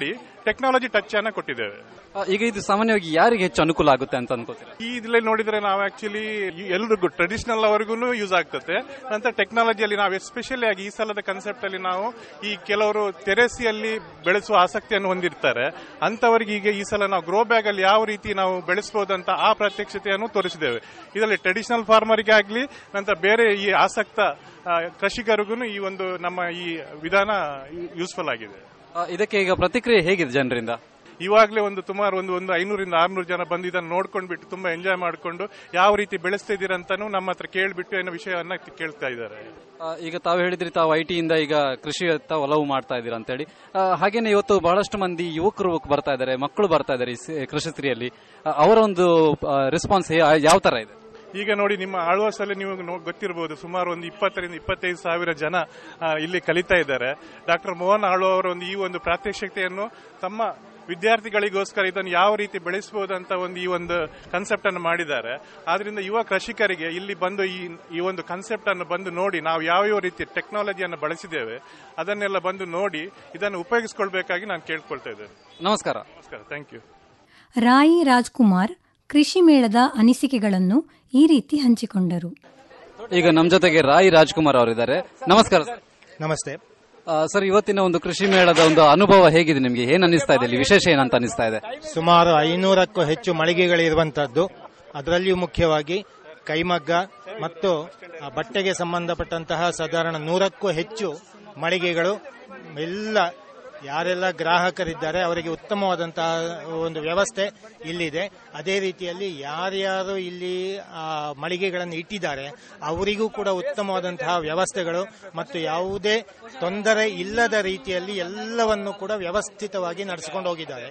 ಟೆಕ್ನಾಲಜಿ ಟಚ್ ಅನ್ನ ಕೊಟ್ಟಿದ್ದೇವೆ ಆ, ಈಗ ಇದು ಸಾಮಾನ್ಯವಾಗಿ ಯಾರಿಗೆ ಹೆಚ್ಚು ಅನುಕೂಲ ಆಗುತ್ತೆ ಅಂತ ಅನ್ಕೋತೀರಾ ಈ ಇದ್ರಲ್ಲಿ ನೋಡಿದ್ರೆ ನಾವು ಆಕ್ಚುಲಿ ಎಲ್ರಿಗೂ ಟ್ರೆಡಿಷನಲ್ ಅವರಿಗೂ ಯೂಸ್ ಆಗ್ತದೆ ನಂತರ ಟೆಕ್ನಾಲಜಿಯಲ್ಲಿ ನಾವು ಎಸ್ಪೆಷಲಿ ಆಗಿ ಈ ಸಲದ ಕಾನ್ಸೆಪ್ಟ್ ಅಲ್ಲಿ ನಾವು ಈ ಕೆಲವರು ತೆರೆಸಿಯಲ್ಲಿ ಬೆಳೆಸುವ ಆಸಕ್ತಿಯನ್ನು ಹೊಂದಿರ್ತಾರೆ ಅಂತವರಿಗೆ ಈಗ ಈ ಸಲ ನಾವು ಗ್ರೋ ಬ್ಯಾಗ್ ಅಲ್ಲಿ ಯಾವ ರೀತಿ ನಾವು ಬೆಳೆಸಬಹುದಂತ ಆ ಪ್ರತ್ಯಕ್ಷತೆಯನ್ನು ತೋರಿಸಿದ್ದೇವೆ ಇದರಲ್ಲಿ ಟ್ರೆಡಿಷನಲ್ ಫಾರ್ಮರಿಗೆ ಆಗಲಿ ನಂತರ ಬೇರೆ ಈ ಆಸಕ್ತ ಆ, ಕೃಷಿಕರಿಗೂ ಈ ಒಂದು ನಮ್ಮ ಈ ವಿಧಾನ ಯೂಸ್ಫುಲ್ ಆಗಿದೆ ಆ, ಇದಕ್ಕೆ ಈಗ ಪ್ರತಿಕ್ರಿಯೆ ಹೇಗಿದೆ ಜನರಿಂದ ಇವಾಗಲೇ ಒಂದು ಸುಮಾರು ಒಂದು ಒಂದು ಐನೂರಿಂದ ಆರ್ನೂರು ಜನ ಬಂದು ಇದನ್ನು ನೋಡ್ಕೊಂಡು ಬಿಟ್ಟು ತುಂಬಾ ಎಂಜಾಯ್ ಮಾಡಿಕೊಂಡು ಯಾವ ರೀತಿ ಬೆಳೆಸ್ತಾ ಇದ್ದೀರಂತಾನು ನಮ್ಮ ಹತ್ರ ಕೇಳ್ಬಿಟ್ಟು ಏನೋ ವಿಷಯವನ್ನ ಕೇಳ್ತಾ ಇದ್ದಾರೆ ಆ, ಈಗ ತಾವು ಹೇಳಿದ್ರಿ ತಾವು ಐ ಟಿಯಿಂದ ಈಗ ಕೃಷಿಯತ್ತ ಒಲವು ಮಾಡ್ತಾ ಇದ್ದೀರಾ ಅಂತೇಳಿ ಆ, ಹಾಗೇನೆ ಇವತ್ತು ಬಹಳಷ್ಟು ಮಂದಿ ಯುವಕರು ಬರ್ತಾ ಇದ್ದಾರೆ ಮಕ್ಕಳು ಬರ್ತಾ ಇದ್ದಾರೆ ಈ ಸಿ- ಕೃಷಿ ಸ್ತ್ರೀಯಲ್ಲಿ ಆ, ಅವರ ಒಂದು ರೆಸ್ಪಾನ್ಸ್ ಯಾವ ತರ ಇದೆ ಈಗ ನೋಡಿ ನಿಮ್ಮ ಆಳ್ವಾಸಲ್ಲಿ ನೀವು ನೋ- ಗೊತ್ತಿರಬಹುದು ಸುಮಾರು ಒಂದು ಇಪ್ಪತ್ತರಿಂದ ಇಪ್ಪತ್ತೈದು ಸಾವಿರ ಜನ ಆ, ಇಲ್ಲಿ ಕಲಿತಾ ಇದ್ದಾರೆ ಡಾಕ್ಟರ್ ಮೋಹನ್ ಆಳ್ವ ಅವರ ಒಂದು ಈ ಒಂದು ಪ್ರಾತ್ಯಕ್ಷಿಕೆಯನ್ನು ತಮ್ಮ ವಿದ್ಯಾರ್ಥಿಗಳಿಗೋಸ್ಕರ ಇದನ್ನು ಯಾವ ರೀತಿ ಬೆಳೆಸಬಹುದಂತ ಒಂದು ಈ ಒಂದು ಕನ್ಸೆಪ್ಟ್ ಅನ್ನು ಮಾಡಿದ್ದಾರೆ ಆದ್ರಿಂದ ಯುವ ಕೃಷಿಕರಿಗೆ ಇಲ್ಲಿ ಬಂದು ಈ ಈ ಒಂದು ಕನ್ಸೆಪ್ಟ್ ಅನ್ನು ಬಂದು ನೋಡಿ ನಾವು ಯಾವ ಯಾವ ರೀತಿ ಟೆಕ್ನಾಲಜಿಯನ್ನು ಬಳಸಿದ್ದೇವೆ ಅದನ್ನೆಲ್ಲ ಬಂದು ನೋಡಿ ಇದನ್ನು ಉಪಯೋಗಿಸಿಕೊಳ್ಬೇಕಾಗಿ ನಾನು ಕೇಳ್ಕೊಳ್ತಾ ಇದ್ದೇನೆ ನಮಸ್ಕಾರ ನಮಸ್ಕಾರ ಥ್ಯಾಂಕ್ ಯು ರಾಯಿ ರಾಜ್ಕುಮಾರ್ ಕೃಷಿ ಮೇಳದ ಅನಿಸಿಕೆಗಳನ್ನು ಈ ರೀತಿ ಹಂಚಿಕೊಂಡರು ಈಗ ನಮ್ಮ ಜೊತೆಗೆ ರಾಯಿ ರಾಜ್ಕುಮಾರ್ ಅವರಿದ್ದಾರೆ ನಮಸ್ಕಾರ ಸರ್. ನಮಸ್ತೆ ಆ, ಸರ್ ಇವತ್ತಿನ ಒಂದು ಕೃಷಿ ಮೇಳದ ಒಂದು ಅನುಭವ ಹೇಗಿದೆ ನಿಮಗೆ ಏನ್ ಅನಿಸ್ತಾ ಇದೆ ಇಲ್ಲಿ ವಿಶೇಷ ಏನಂತ ಅನಿಸ್ತಾ ಇದೆ ಸುಮಾರು ಐನೂರಕ್ಕೂ ಹೆಚ್ಚು ಮಳಿಗೆಗಳಿರುವಂತಹದ್ದು ಅದರಲ್ಲಿಯೂ ಮುಖ್ಯವಾಗಿ ಕೈಮಗ್ಗ ಮತ್ತು ಆ, ಬಟ್ಟೆಗೆ ಸಂಬಂಧಪಟ್ಟಂತಹ ಸಾಧಾರಣ ನೂರಕ್ಕೂ ಹೆಚ್ಚು ಮಳಿಗೆಗಳು ಎಲ್ಲ ಯಾರೆಲ್ಲ ಗ್ರಾಹಕರಿದ್ದಾರೆ ಅವರಿಗೆ ಉತ್ತಮವಾದಂತಹ ಒಂದು ವ್ಯವಸ್ಥೆ ಇಲ್ಲಿದೆ ಅದೇ ರೀತಿಯಲ್ಲಿ ಯಾರ್ಯಾರು ಇಲ್ಲಿ ಆ, ಮಳಿಗೆಗಳನ್ನು ಇಟ್ಟಿದ್ದಾರೆ ಅವರಿಗೂ ಕೂಡ ಉತ್ತಮವಾದಂತಹ ವ್ಯವಸ್ಥೆಗಳು ಮತ್ತು ಯಾವುದೇ ತೊಂದರೆ ಇಲ್ಲದ ರೀತಿಯಲ್ಲಿ ಎಲ್ಲವನ್ನು ಕೂಡ ವ್ಯವಸ್ಥಿತವಾಗಿ ನಡೆಸಿಕೊಂಡು ಹೋಗಿದ್ದಾರೆ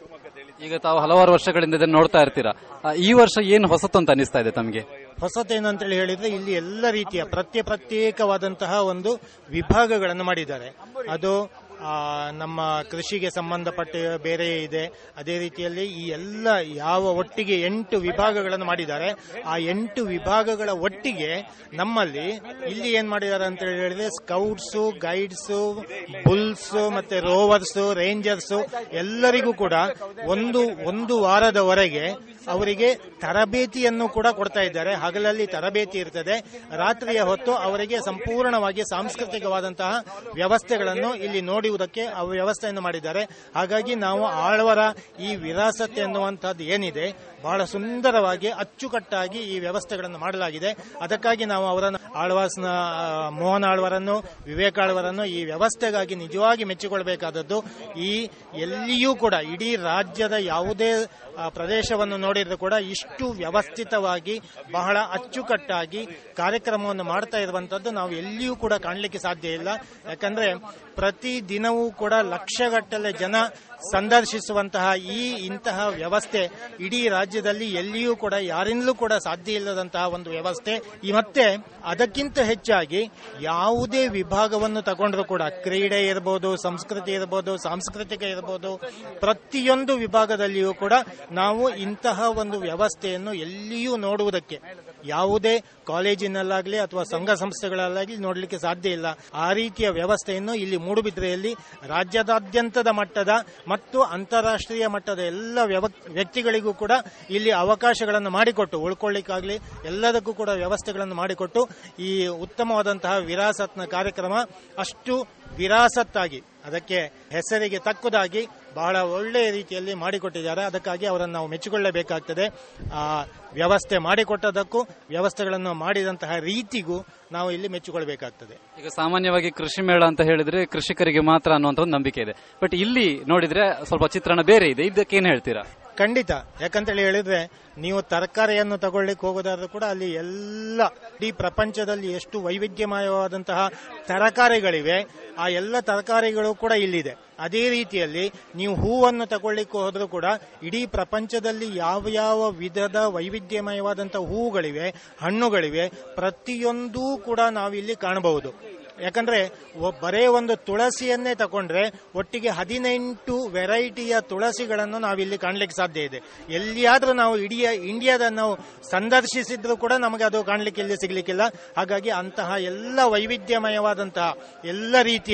ಈಗ ತಾವು ಹಲವಾರು ವರ್ಷಗಳಿಂದ ಇದನ್ನು ನೋಡ್ತಾ ಇರ್ತೀರಾ ಆ, ಈ ವರ್ಷ ಏನು ಹೊಸತು ಅಂತ ಅನಿಸ್ತಾ ಇದೆ ತಮಗೆ ಹೊಸತೇನು ಅಂತೇಳಿ ಹೇಳಿದ್ರೆ ಇಲ್ಲಿ ಎಲ್ಲ ರೀತಿಯ ಪ್ರತ್ಯೇ ಪ್ರತ್ಯೇಕವಾದಂತಹ ಒಂದು ವಿಭಾಗಗಳನ್ನು ಮಾಡಿದ್ದಾರೆ ಅದು ಆ, ನಮ್ಮ ಕೃಷಿಗೆ ಸಂಬಂಧಪಟ್ಟ ಬೇರೆ ಇದೆ ಅದೇ ರೀತಿಯಲ್ಲಿ ಈ ಎಲ್ಲ ಯಾವ ಒಟ್ಟಿಗೆ ಎಂಟು ವಿಭಾಗಗಳನ್ನು ಮಾಡಿದ್ದಾರೆ ಆ ಎಂಟು ವಿಭಾಗಗಳ ಒಟ್ಟಿಗೆ ನಮ್ಮಲ್ಲಿ ಇಲ್ಲಿ ಏನ್ ಮಾಡಿದ್ದಾರೆ ಅಂತ ಹೇಳಿದ್ರೆ ಸ್ಕೌಟ್ಸ್ ಗೈಡ್ಸ್ ಬುಲ್ಸ್ ಮತ್ತೆ ರೋವರ್ಸ್ ರೇಂಜರ್ಸ್ ಎಲ್ಲರಿಗೂ ಕೂಡ ಒಂದು ಒಂದು ವಾರದವರೆಗೆ ಅವರಿಗೆ ತರಬೇತಿಯನ್ನು ಕೂಡ ಕೊಡ್ತಾ ಇದ್ದಾರೆ ಹಗಲಲ್ಲಿ ತರಬೇತಿ ಇರ್ತದೆ ರಾತ್ರಿಯ ಹೊತ್ತು ಅವರಿಗೆ ಸಂಪೂರ್ಣವಾಗಿ ಸಾಂಸ್ಕೃತಿಕವಾದಂತಹ ವ್ಯವಸ್ಥೆಗಳನ್ನು ಇಲ್ಲಿ ನೋಡುವುದಕ್ಕೆ ಆ ವ್ಯವಸ್ಥೆಯನ್ನು ಮಾಡಿದ್ದಾರೆ ಹಾಗಾಗಿ ನಾವು ಆಳ್ವರ ಈ ವಿರಾಸತ್ ಎನ್ನುವಂತಹದ್ದು ಏನಿದೆ ಬಹಳ ಸುಂದರವಾಗಿ ಅಚ್ಚುಕಟ್ಟಾಗಿ ಈ ವ್ಯವಸ್ಥೆಗಳನ್ನು ಮಾಡಲಾಗಿದೆ ಅದಕ್ಕಾಗಿ ನಾವು ಅವರನ್ನು ಆಳ್ವಾಸ್ನ ಆ, ಮೋಹನ್ ಆಳ್ವರನ್ನು ವಿವೇಕ್ ಆಳ್ವರನ್ನು ಈ ವ್ಯವಸ್ಥೆಗಾಗಿ ನಿಜವಾಗಿ ಮೆಚ್ಚಿಕೊಳ್ಬೇಕಾದದ್ದು ಈ ಎಲ್ಲಿಯೂ ಕೂಡ ಇಡೀ ರಾಜ್ಯದ ಯಾವುದೇ ಆ, ಪ್ರದೇಶವನ್ನು ನೋಡಿದ್ರು ಕೂಡ ಇಷ್ಟು ವ್ಯವಸ್ಥಿತವಾಗಿ ಬಹಳ ಅಚ್ಚುಕಟ್ಟಾಗಿ ಕಾರ್ಯಕ್ರಮವನ್ನು ಮಾಡ್ತಾ ಇರುವಂತದ್ದು ನಾವು ಎಲ್ಲಿಯೂ ಕೂಡ ಕಾಣಲಿಕ್ಕೆ ಸಾಧ್ಯ ಇಲ್ಲ ಯಾಕಂದ್ರೆ ಪ್ರತಿ ದಿನವೂ ಕೂಡ ಲಕ್ಷಗಟ್ಟಲೆ ಜನ ಸಂದರ್ಶಿಸುವಂತಹ ಈ ಇಂತಹ ವ್ಯವಸ್ಥೆ ಇಡೀ ರಾಜ್ಯದಲ್ಲಿ ಎಲ್ಲಿಯೂ ಕೂಡ ಯಾರಿಂದಲೂ ಕೂಡ ಸಾಧ್ಯ ಇಲ್ಲದಂತಹ ಒಂದು ವ್ಯವಸ್ಥೆ ಈ ಮತ್ತೆ ಅದಕ್ಕಿಂತ ಹೆಚ್ಚಾಗಿ ಯಾವುದೇ ವಿಭಾಗವನ್ನು ತಗೊಂಡ್ರು ಕೂಡ ಕ್ರೀಡೆ ಇರಬಹುದು ಸಂಸ್ಕೃತಿ ಇರಬಹುದು ಸಾಂಸ್ಕೃತಿಕ ಇರಬಹುದು ಪ್ರತಿಯೊಂದು ವಿಭಾಗದಲ್ಲಿಯೂ ಕೂಡ ನಾವು ಇಂತಹ ಒಂದು ವ್ಯವಸ್ಥೆಯನ್ನು ಎಲ್ಲಿಯೂ ನೋಡುವುದಕ್ಕೆ ಯಾವುದೇ ಕಾಲೇಜಿನಲ್ಲಾಗಲಿ ಅಥವಾ ಸಂಘ ಸಂಸ್ಥೆಗಳಲ್ಲಾಗಲಿ ನೋಡಲಿಕ್ಕೆ ಸಾಧ್ಯ ಇಲ್ಲ ಆ ರೀತಿಯ ವ್ಯವಸ್ಥೆಯನ್ನು ಇಲ್ಲಿ ಮೂಡುಬಿದ್ರೆಯಲ್ಲಿ ರಾಜ್ಯದಾದ್ಯಂತದ ಮಟ್ಟದ ಮತ್ತು ಅಂತಾರಾಷ್ಟ್ರೀಯ ಮಟ್ಟದ ಎಲ್ಲ ವ್ಯವ- ವ್ಯಕ್ತಿಗಳಿಗೂ ಕೂಡ ಇಲ್ಲಿ ಅವಕಾಶಗಳನ್ನು ಮಾಡಿಕೊಟ್ಟು ಉಳ್ಕೊಳ್ಳಿಕ್ಕಾಗಲಿ ಎಲ್ಲದಕ್ಕೂ ಕೂಡ ವ್ಯವಸ್ಥೆಗಳನ್ನು ಮಾಡಿಕೊಟ್ಟು ಈ ಉತ್ತಮವಾದಂತಹ ವಿರಾಸತ್ನ ಕಾರ್ಯಕ್ರಮ ಅಷ್ಟು ವಿರಾಸತ್ತಾಗಿ ಅದಕ್ಕೆ ಹೆಸರಿಗೆ ತಕ್ಕುದಾಗಿ ಬಹಳ ಒಳ್ಳೆಯ ರೀತಿಯಲ್ಲಿ ಮಾಡಿಕೊಟ್ಟಿದ್ದಾರೆ ಅದಕ್ಕಾಗಿ ಅವರನ್ನು ನಾವು ಮೆಚ್ಚಿಕೊಳ್ಳಬೇಕಾಗ್ತದೆ ಆ ವ್ಯವಸ್ಥೆ ಮಾಡಿಕೊಟ್ಟದಕ್ಕೂ ವ್ಯವಸ್ಥೆಗಳನ್ನು ಮಾಡಿದಂತಹ ರೀತಿಗೂ ನಾವು ಇಲ್ಲಿ ಮೆಚ್ಚಿಕೊಳ್ಬೇಕಾಗ್ತದೆ ಈಗ ಸಾಮಾನ್ಯವಾಗಿ ಕೃಷಿ ಮೇಳ ಅಂತ ಹೇಳಿದ್ರೆ ಕೃಷಿಕರಿಗೆ ಮಾತ್ರ ಅನ್ನುವಂತ ಒಂದು ನಂಬಿಕೆ ಇದೆ ಬಟ್ ಇಲ್ಲಿ ನೋಡಿದ್ರೆ ಸ್ವಲ್ಪ ಚಿತ್ರಣ ಬೇರೆ ಇದೆ ಇದಕ್ಕೆ ಏನ್ ಹೇಳ್ತೀರಾ ಖಂಡಿತ ಯಾಕಂತೇಳಿ ಹೇಳಿದ್ರೆ ನೀವು ತರಕಾರಿಯನ್ನು ತಗೊಳ್ಳಿಕ್ಕೆ ಹೋಗೋದಾದ್ರೂ ಕೂಡ ಅಲ್ಲಿ ಎಲ್ಲ ಇಡೀ ಪ್ರಪಂಚದಲ್ಲಿ ಎಷ್ಟು ವೈವಿಧ್ಯಮಯವಾದಂತಹ ತರಕಾರಿಗಳಿವೆ ಆ ಎಲ್ಲ ತರಕಾರಿಗಳು ಕೂಡ ಇಲ್ಲಿದೆ ಅದೇ ರೀತಿಯಲ್ಲಿ ನೀವು ಹೂವನ್ನು ತಗೊಳ್ಳಿಕ್ಕೆ ಹೋದ್ರೂ ಕೂಡ ಇಡೀ ಪ್ರಪಂಚದಲ್ಲಿ ಯಾವ ಯಾವ ವಿಧದ ವೈವಿಧ್ಯಮಯವಾದಂತಹ ಹೂಗಳಿವೆ ಹಣ್ಣುಗಳಿವೆ ಪ್ರತಿಯೊಂದೂ ಕೂಡ ನಾವಿಲ್ಲಿ ಕಾಣಬಹುದು ಯಾಕಂದ್ರೆ ಒ- ಬರೇ ಒಂದು ತುಳಸಿಯನ್ನೇ ತಗೊಂಡ್ರೆ ಒಟ್ಟಿಗೆ ಹದಿನೆಂಟು ವೆರೈಟಿಯ ತುಳಸಿಗಳನ್ನು ನಾವಿಲ್ಲಿ ಕಾಣ್ಲಿಕ್ಕೆ ಸಾಧ್ಯ ಇದೆ ಎಲ್ಲಿಯಾದ್ರೂ ನಾವು ಇಡೀ ಇಂಡಿಯಾದ ನಾವು ಸಂದರ್ಶಿಸಿದ್ರು ಕೂಡ ನಮಗೆ ಅದು ಕಾಣ್ಲಿಕ್ಕೆ ಇಲ್ಲಿ ಸಿಗ್ಲಿಕ್ಕಿಲ್ಲ ಹಾಗಾಗಿ ಅಂತಹ ಎಲ್ಲ ವೈವಿಧ್ಯಮಯವಾದಂತಹ ಎಲ್ಲ ರೀತಿಯ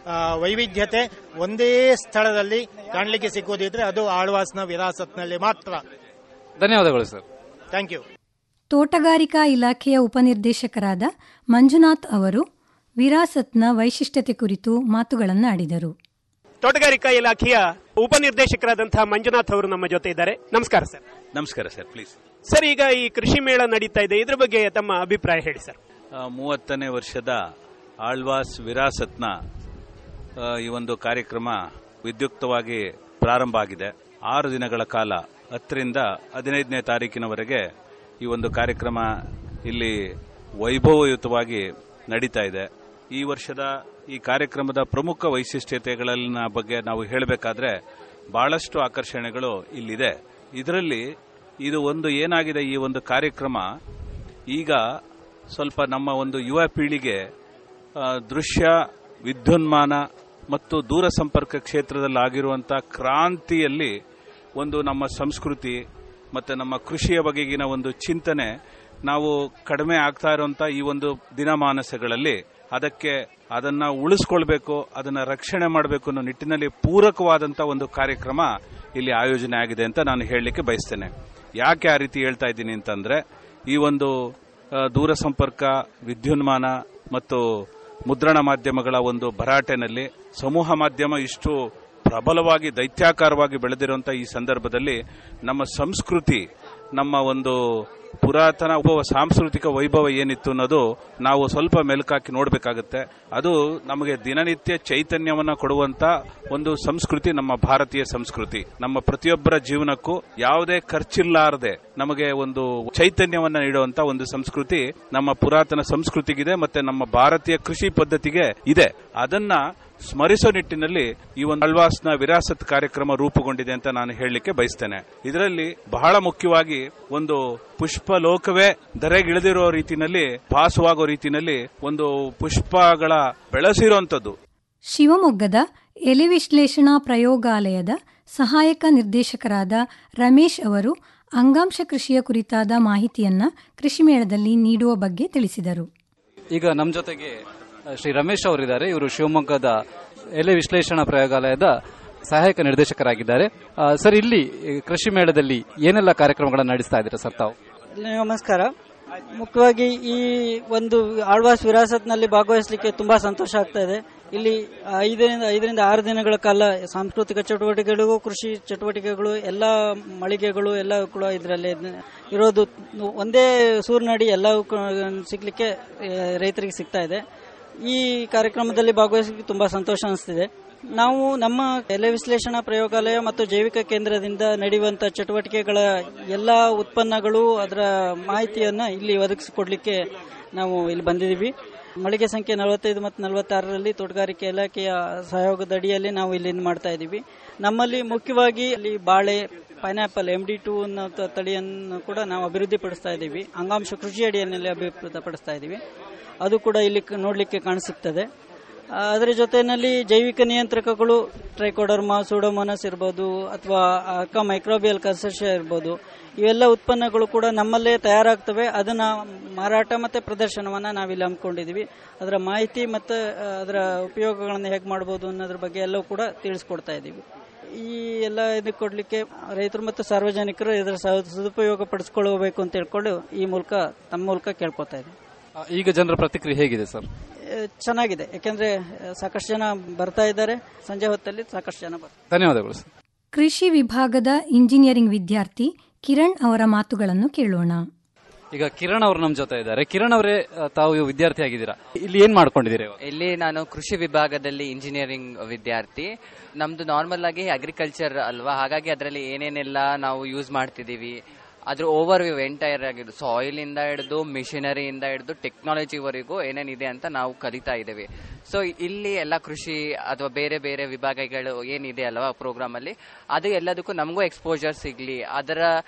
ಆ, ವೈವಿಧ್ಯತೆ ಒಂದೇ ಸ್ಥಳದಲ್ಲಿ ಕಾಣಲಿಕ್ಕೆ ಸಿಕ್ಕುವುದಿದ್ರೆ ಅದು ಆಳ್ವಾಸ್ನ ವಿರಾಸತ್ನಲ್ಲಿ ಮಾತ್ರ ಧನ್ಯವಾದಗಳು ಸರ್ ಥ್ಯಾಂಕ್ ಯು ತೋಟಗಾರಿಕಾ ಇಲಾಖೆಯ ಉಪನಿರ್ದೇಶಕರಾದ ಮಂಜುನಾಥ್ ಅವರು ವಿರಾಸತ್ನ ವೈಶಿಷ್ಟ್ಯತೆ ಕುರಿತು ಮಾತುಗಳನ್ನು ಆಡಿದರು ತೋಟಗಾರಿಕಾ ಇಲಾಖೆಯ ಉಪನಿರ್ದೇಶಕರಾದಂತಹ ಮಂಜುನಾಥ್ ಅವರು ನಮ್ಮ ಜೊತೆ ಇದ್ದಾರೆ ನಮಸ್ಕಾರ ಸರ್ ನಮಸ್ಕಾರ ಸರ್ ಪ್ಲೀಸ್ ಸರ್ ಈಗ ಈ ಕೃಷಿ ಮೇಳ ನಡೀತಾ ಇದೆ ಇದ್ರ ಬಗ್ಗೆ ತಮ್ಮ ಅಭಿಪ್ರಾಯ ಹೇಳಿ ಸರ್ ಆ, ಮೂವತ್ತನೇ ವರ್ಷದ ಆಳ್ವಾಸ್ ವಿರಾಸತ್ನ ಆ, ಈ ಒಂದು ಕಾರ್ಯಕ್ರಮ ವಿದ್ಯುಕ್ತವಾಗಿ ಪ್ರಾರಂಭ ಆಗಿದೆ ಆರು ದಿನಗಳ ಕಾಲ ಹತ್ತರಿಂದ ಹದಿನೈದನೇ ತಾರೀಕಿನವರೆಗೆ ಈ ಒಂದು ಕಾರ್ಯಕ್ರಮ ಇಲ್ಲಿ ವೈಭವಯುತವಾಗಿ ನಡೀತಾ ಇದೆ ಈ ವರ್ಷದ ಈ ಕಾರ್ಯಕ್ರಮದ ಪ್ರಮುಖ ವೈಶಿಷ್ಟ್ಯತೆಗಳನ್ನ ಬಗ್ಗೆ ನಾವು ಹೇಳಬೇಕಾದ್ರೆ ಬಹಳಷ್ಟು ಆಕರ್ಷಣೆಗಳು ಇಲ್ಲಿದೆ ಇದರಲ್ಲಿ ಇದು ಒಂದು ಏನಾಗಿದೆ ಈ ಒಂದು ಕಾರ್ಯಕ್ರಮ ಈಗ ಸ್ವಲ್ಪ ನಮ್ಮ ಒಂದು ಯುವ ಪೀಳಿಗೆ ಆ, ದೃಶ್ಯ ವಿದ್ಯುನ್ಮಾನ ಮತ್ತು ದೂರ ಸಂಪರ್ಕ ಕ್ಷೇತ್ರದಲ್ಲಿ ಆಗಿರುವಂಥ ಕ್ರಾಂತಿಯಲ್ಲಿ ಒಂದು ನಮ್ಮ ಸಂಸ್ಕೃತಿ ಮತ್ತು ನಮ್ಮ ಕೃಷಿಯ ಬಗೆಗಿನ ಒಂದು ಚಿಂತನೆ ನಾವು ಕಡಿಮೆ ಆಗ್ತಾ ಇರುವಂಥ ಈ ಒಂದು ದಿನಮಾನಸಗಳಲ್ಲಿ ಅದಕ್ಕೆ ಅದನ್ನ ಉಳಿಸ್ಕೊಳ್ಬೇಕು ಅದನ್ನ ರಕ್ಷಣೆ ಮಾಡಬೇಕು ಅನ್ನೋ ನಿಟ್ಟಿನಲ್ಲಿ ಪೂರಕವಾದಂಥ ಒಂದು ಕಾರ್ಯಕ್ರಮ ಇಲ್ಲಿ ಆಯೋಜನೆ ಆಗಿದೆ ಅಂತ ನಾನು ಹೇಳಲಿಕ್ಕೆ ಬಯಸ್ತೇನೆ ಯಾಕೆ ಆ ರೀತಿ ಹೇಳ್ತಾ ಇದ್ದೀನಿ ಅಂತಂದ್ರೆ ಈ ಒಂದು ಆ, ದೂರ ಸಂಪರ್ಕ ವಿದ್ಯುನ್ಮಾನ ಮತ್ತು ಮುದ್ರಣ ಮಾಧ್ಯಮಗಳ ಒಂದು ಭರಾಟೆನಲ್ಲಿ ಸಮೂಹ ಮಾಧ್ಯಮ ಇಷ್ಟು ಪ್ರಬಲವಾಗಿ ದೈತ್ಯಾಕಾರವಾಗಿ ಬೆಳೆದಿರುವಂತಹ ಈ ಸಂದರ್ಭದಲ್ಲಿ ನಮ್ಮ ಸಂಸ್ಕೃತಿ ನಮ್ಮ ಒಂದು ಪುರಾತನ ಉಪವ ಸಾಂಸ್ಕೃತಿಕ ವೈಭವ ಏನಿತ್ತು ಅನ್ನೋದು ನಾವು ಸ್ವಲ್ಪ ಮೆಲುಕಾಕಿ ನೋಡಬೇಕಾಗುತ್ತೆ ಅದು ನಮಗೆ ದಿನನಿತ್ಯ ಚೈತನ್ಯವನ್ನ ಕೊಡುವಂತ ಒಂದು ಸಂಸ್ಕೃತಿ ನಮ್ಮ ಭಾರತೀಯ ಸಂಸ್ಕೃತಿ ನಮ್ಮ ಪ್ರತಿಯೊಬ್ಬರ ಜೀವನಕ್ಕೂ ಯಾವುದೇ ಖರ್ಚಿಲ್ಲಾರದೆ ನಮಗೆ ಒಂದು ಚೈತನ್ಯವನ್ನ ನೀಡುವಂತ ಒಂದು ಸಂಸ್ಕೃತಿ ನಮ್ಮ ಪುರಾತನ ಸಂಸ್ಕೃತಿಗಿದೆ ಮತ್ತೆ ನಮ್ಮ ಭಾರತೀಯ ಕೃಷಿ ಪದ್ಧತಿಗೆ ಇದೆ ಅದನ್ನ ಸ್ಮರಿಸೋ ನಿಟ್ಟಿನಲ್ಲಿ ಈ ಒಂದು ಅಳ್ವಾಸ್ನ ವಿರಾಸತ್ ಕಾರ್ಯಕ್ರಮ ರೂಪುಗೊಂಡಿದೆ ಅಂತ ನಾನು ಹೇಳಲಿಕ್ಕೆ ಬಯಸ್ತೇನೆ ಇದರಲ್ಲಿ ಬಹಳ ಮುಖ್ಯವಾಗಿ ಒಂದು ಪುಷ್ಪ ಲೋಕವೇ ಧರೆಗಿಳಿದಿರೋ ರೀತಿನಲ್ಲಿ ಭಾಸವಾಗೋ ರೀತಿನಲ್ಲಿ ಒಂದು ಪುಷ್ಪಗಳ ಬೆಳೆಸಿರುವಂತದ್ದು ಶಿವಮೊಗ್ಗದ ಎಲೆ ವಿಶ್ಲೇಷಣಾ ಪ್ರಯೋಗಾಲಯದ ಸಹಾಯಕ ನಿರ್ದೇಶಕರಾದ ರಮೇಶ್ ಅವರು ಅಂಗಾಂಶ ಕೃಷಿಯ ಕುರಿತಾದ ಮಾಹಿತಿಯನ್ನ ಕೃಷಿ ಮೇಳದಲ್ಲಿ ನೀಡುವ ಬಗ್ಗೆ ತಿಳಿಸಿದರು ಈಗ ನಮ್ಮ ಜೊತೆಗೆ ಅಹ್, ಶ್ರೀ ರಮೇಶ್ ಅವರಿದ್ದಾರೆ ಇವರು ಶಿವಮೊಗ್ಗದ ಎಲೆ ವಿಶ್ಲೇಷಣಾ ಪ್ರಯೋಗಾಲಯದ ಸಹಾಯಕ ನಿರ್ದೇಶಕರಾಗಿದ್ದಾರೆ ಅಹ್, ಸರ್ ಇಲ್ಲಿ ಈ ಕೃಷಿ ಮೇಳದಲ್ಲಿ ಏನೆಲ್ಲ ಕಾರ್ಯಕ್ರಮಗಳನ್ನು ನಡೆಸ್ತಾ ಇದ್ದೀರಾ ಸರ್ ತಾವು ನಮಸ್ಕಾರ ಮುಖ್ಯವಾಗಿ ಈ ಒಂದು ಆಳ್ವಾಸ್ ವಿರಾಸತ್ನಲ್ಲಿ ಭಾಗವಹಿಸಲಿಕ್ಕೆ ತುಂಬಾ ಸಂತೋಷ ಆಗ್ತಾ ಇದೆ ಇಲ್ಲಿ ಐದರಿಂದ ಐದರಿಂದ ಆರು ದಿನಗಳ ಕಾಲ ಸಾಂಸ್ಕೃತಿಕ ಚಟುವಟಿಕೆಗಳು ಕೃಷಿ ಚಟುವಟಿಕೆಗಳು ಎಲ್ಲ ಮಳಿಗೆಗಳು ಎಲ್ಲ ಕೂಡ ಇದರಲ್ಲಿ ಇರೋದು ಒಂದೇ ಸೂರ್ನಡಿ ಎಲ್ಲವೂ ಕ- ಸಿಗ್ಲಿಕ್ಕೆ ಆ, ರೈತರಿಗೆ ಸಿಗ್ತಾ ಇದೆ ಈ ಕಾರ್ಯಕ್ರಮದಲ್ಲಿ ಭಾಗವಹಿಸಲಿಕ್ಕೆ ತುಂಬಾ ಸಂತೋಷ ಅನಿಸ್ತಿದೆ ನಾವು ನಮ್ಮ ಎಲೆ ವಿಶ್ಲೇಷಣಾ ಪ್ರಯೋಗಾಲಯ ಮತ್ತು ಜೈವಿಕ ಕೇಂದ್ರದಿಂದ ನಡೆಯುವಂತ ಚಟುವಟಿಕೆಗಳ ಎಲ್ಲ ಉತ್ಪನ್ನಗಳು ಅದರ ಮಾಹಿತಿಯನ್ನ ಇಲ್ಲಿ ಒದಗಿಸಿಕೊಡ್ಲಿಕ್ಕೆ ನಾವು ಇಲ್ಲಿ ಬಂದಿದ್ದೀವಿ ಮಳಿಗೆ ಸಂಖ್ಯೆ ನಲವತ್ತೈದು ಮತ್ತು ನಲವತ್ತಾರರಲ್ಲಿ ತೋಟಗಾರಿಕೆ ಇಲಾಖೆಯ ಸಹಯೋಗದ ಅಡಿಯಲ್ಲಿ ನಾವು ಇಲ್ಲಿ ಇದ್ ಮಾಡ್ತಾ ಇದ್ದೀವಿ ನಮ್ಮಲ್ಲಿ ಮುಖ್ಯವಾಗಿ ಇಲ್ಲಿ ಬಾಳೆ ಪೈನಾಪಲ್ ಎಂ ಡಿ ಟೂ ಅನ್ನೋ ತ- ತಳಿಯನ್ನು ಕೂಡ ನಾವು ಅಭಿವೃದ್ಧಿಪಡಿಸ್ತಾ ಇದ್ದೀವಿ ಅಂಗಾಂಶ ಕೃಷಿ ಅಡಿಯಲ್ಲಿ ಅಭಿವೃದ್ಧಿಪಡಿಸ್ತಾ ಇದ್ದೀವಿ ಅದು ಕೂಡ ಇಲ್ಲಿ ಕ- ನೋಡ್ಲಿಕ್ಕೆ ಕಾಣಿಸುತ್ತದೆ ಆ, ಅದರ ಜೊತೆಯಲ್ಲಿ ಜೈವಿಕ ನಿಯಂತ್ರಕಗಳು ಟ್ರೈಕೋಡರ್ಮಾ ಸೂಡೋಮೋನಸ್ ಇರ್ಬೋದು ಅಥವಾ ಅಕ್ಕ ಮೈಕ್ರೋಬಿಯಲ್ ಕನ್ಸರ್ಷಿಯ ಇರ್ಬೋದು ಇವೆಲ್ಲ ಉತ್ಪನ್ನಗಳು ಕೂಡ ನಮ್ಮಲ್ಲೇ ತಯಾರಾಗ್ತವೆ ಅದನ್ನ ಮಾರಾಟ ಮತ್ತೆ ಪ್ರದರ್ಶನವನ್ನ ನಾವಿಲ್ಲಿ ಹಮ್ಮಿಕೊಂಡಿದ್ದೀವಿ ಅದರ ಮಾಹಿತಿ ಮತ್ತೆ ಆ, ಅದರ ಉಪಯೋಗಗಳನ್ನು ಹೇಗೆ ಮಾಡ್ಬೋದು ಅನ್ನೋದ್ರ ಬಗ್ಗೆ ಎಲ್ಲವೂ ಕೂಡ ತಿಳಿಸ್ಕೊಡ್ತಾ ಇದ್ದೀವಿ ಈ ಎಲ್ಲ ಇದಕ್ಕೆ ಕೊಡ್ಲಿಕ್ಕೆ ರೈತರು ಮತ್ತು ಸಾರ್ವಜನಿಕರು ಇದರ ಸ- ಸದುಪಯೋಗ ಪಡಿಸ್ಕೊಳ್ಬೇಕು ಅಂತ ಹೇಳ್ಕೊಂಡು ಈ ಮೂಲಕ ತಮ್ಮ ಮೂಲಕ ಕೇಳ್ಕೊತಾ ಇದ್ದೀವಿ ಅಹ್, ಈಗ ಜನರ ಪ್ರತಿಕ್ರಿಯೆ ಹೇಗಿದೆ ಸರ್ ಆ, ಚೆನ್ನಾಗಿದೆ ಯಾಕೆಂದ್ರೆ ಆ, ಸಾಕಷ್ಟು ಜನ ಬರ್ತಾ ಇದ್ದಾರೆ ಸಂಜೆ ಹೊತ್ತಲ್ಲಿ ಸಾಕಷ್ಟು ಜನ ಬರ್ತಾರೆ ಧನ್ಯವಾದಗಳು ಸರ್ ಕೃಷಿ ವಿಭಾಗದ ಇಂಜಿನಿಯರಿಂಗ್ ವಿದ್ಯಾರ್ಥಿ ಕಿರಣ್ ಅವರ ಮಾತುಗಳನ್ನು ಕೇಳೋಣ ಈಗ ಕಿರಣ್ ಅವರು ನಮ್ಮ ಜೊತೆ ಇದ್ದಾರೆ ಕಿರಣ್ ಅವರೇ ಅಹ್, ತಾವು ವಿದ್ಯಾರ್ಥಿ ಆಗಿದ್ದೀರಾ ಇಲ್ಲಿ ಏನ್ ಮಾಡ್ಕೊಂಡಿದ್ದೀರಿ ಇವಾಗ? ಇಲ್ಲಿ ನಾನು ಕೃಷಿ ವಿಭಾಗದಲ್ಲಿ ಇಂಜಿನಿಯರಿಂಗ್ ವಿದ್ಯಾರ್ಥಿ ನಮ್ದು ನಾರ್ಮಲ್ ಆಗಿ ಅಗ್ರಿಕಲ್ಚರ್ ಅಲ್ವಾ ಹಾಗಾಗಿ ಅದರಲ್ಲಿ ಏನೇನೆಲ್ಲ ನಾವು ಯೂಸ್ ಮಾಡ್ತಿದೀವಿ ಅದ್ರ ಓವರ್ ವ್ಯೂ ಎಂಟೈರ್ ಆಗಿದ್ದು ಸಾಯಿಲ್ ಇಂದ ಹಿಡಿದು ಮಿಷಿನರಿಯಿಂದ ಹಿಡಿದು ಟೆಕ್ನಾಲಜಿವರೆಗೂ ಏನೇನಿದೆ ಅಂತ ನಾವು ಕಲಿತಾ ಇದ್ದೀವಿ ಸೊ ಇಲ್ಲಿ ಎಲ್ಲ ಕೃಷಿ ಅಥವಾ ಬೇರೆ ಬೇರೆ ವಿಭಾಗಗಳು ಏನಿದೆ ಅಲ್ವಾ ಪ್ರೋಗ್ರಾಮ್ ಅಲ್ಲಿ ಅದು ಎಲ್ಲದಕ್ಕೂ ನಮಗೂ ಎಕ್ಸ್ಪೋಜರ್ ಸಿಗ್ಲಿ ಅದರ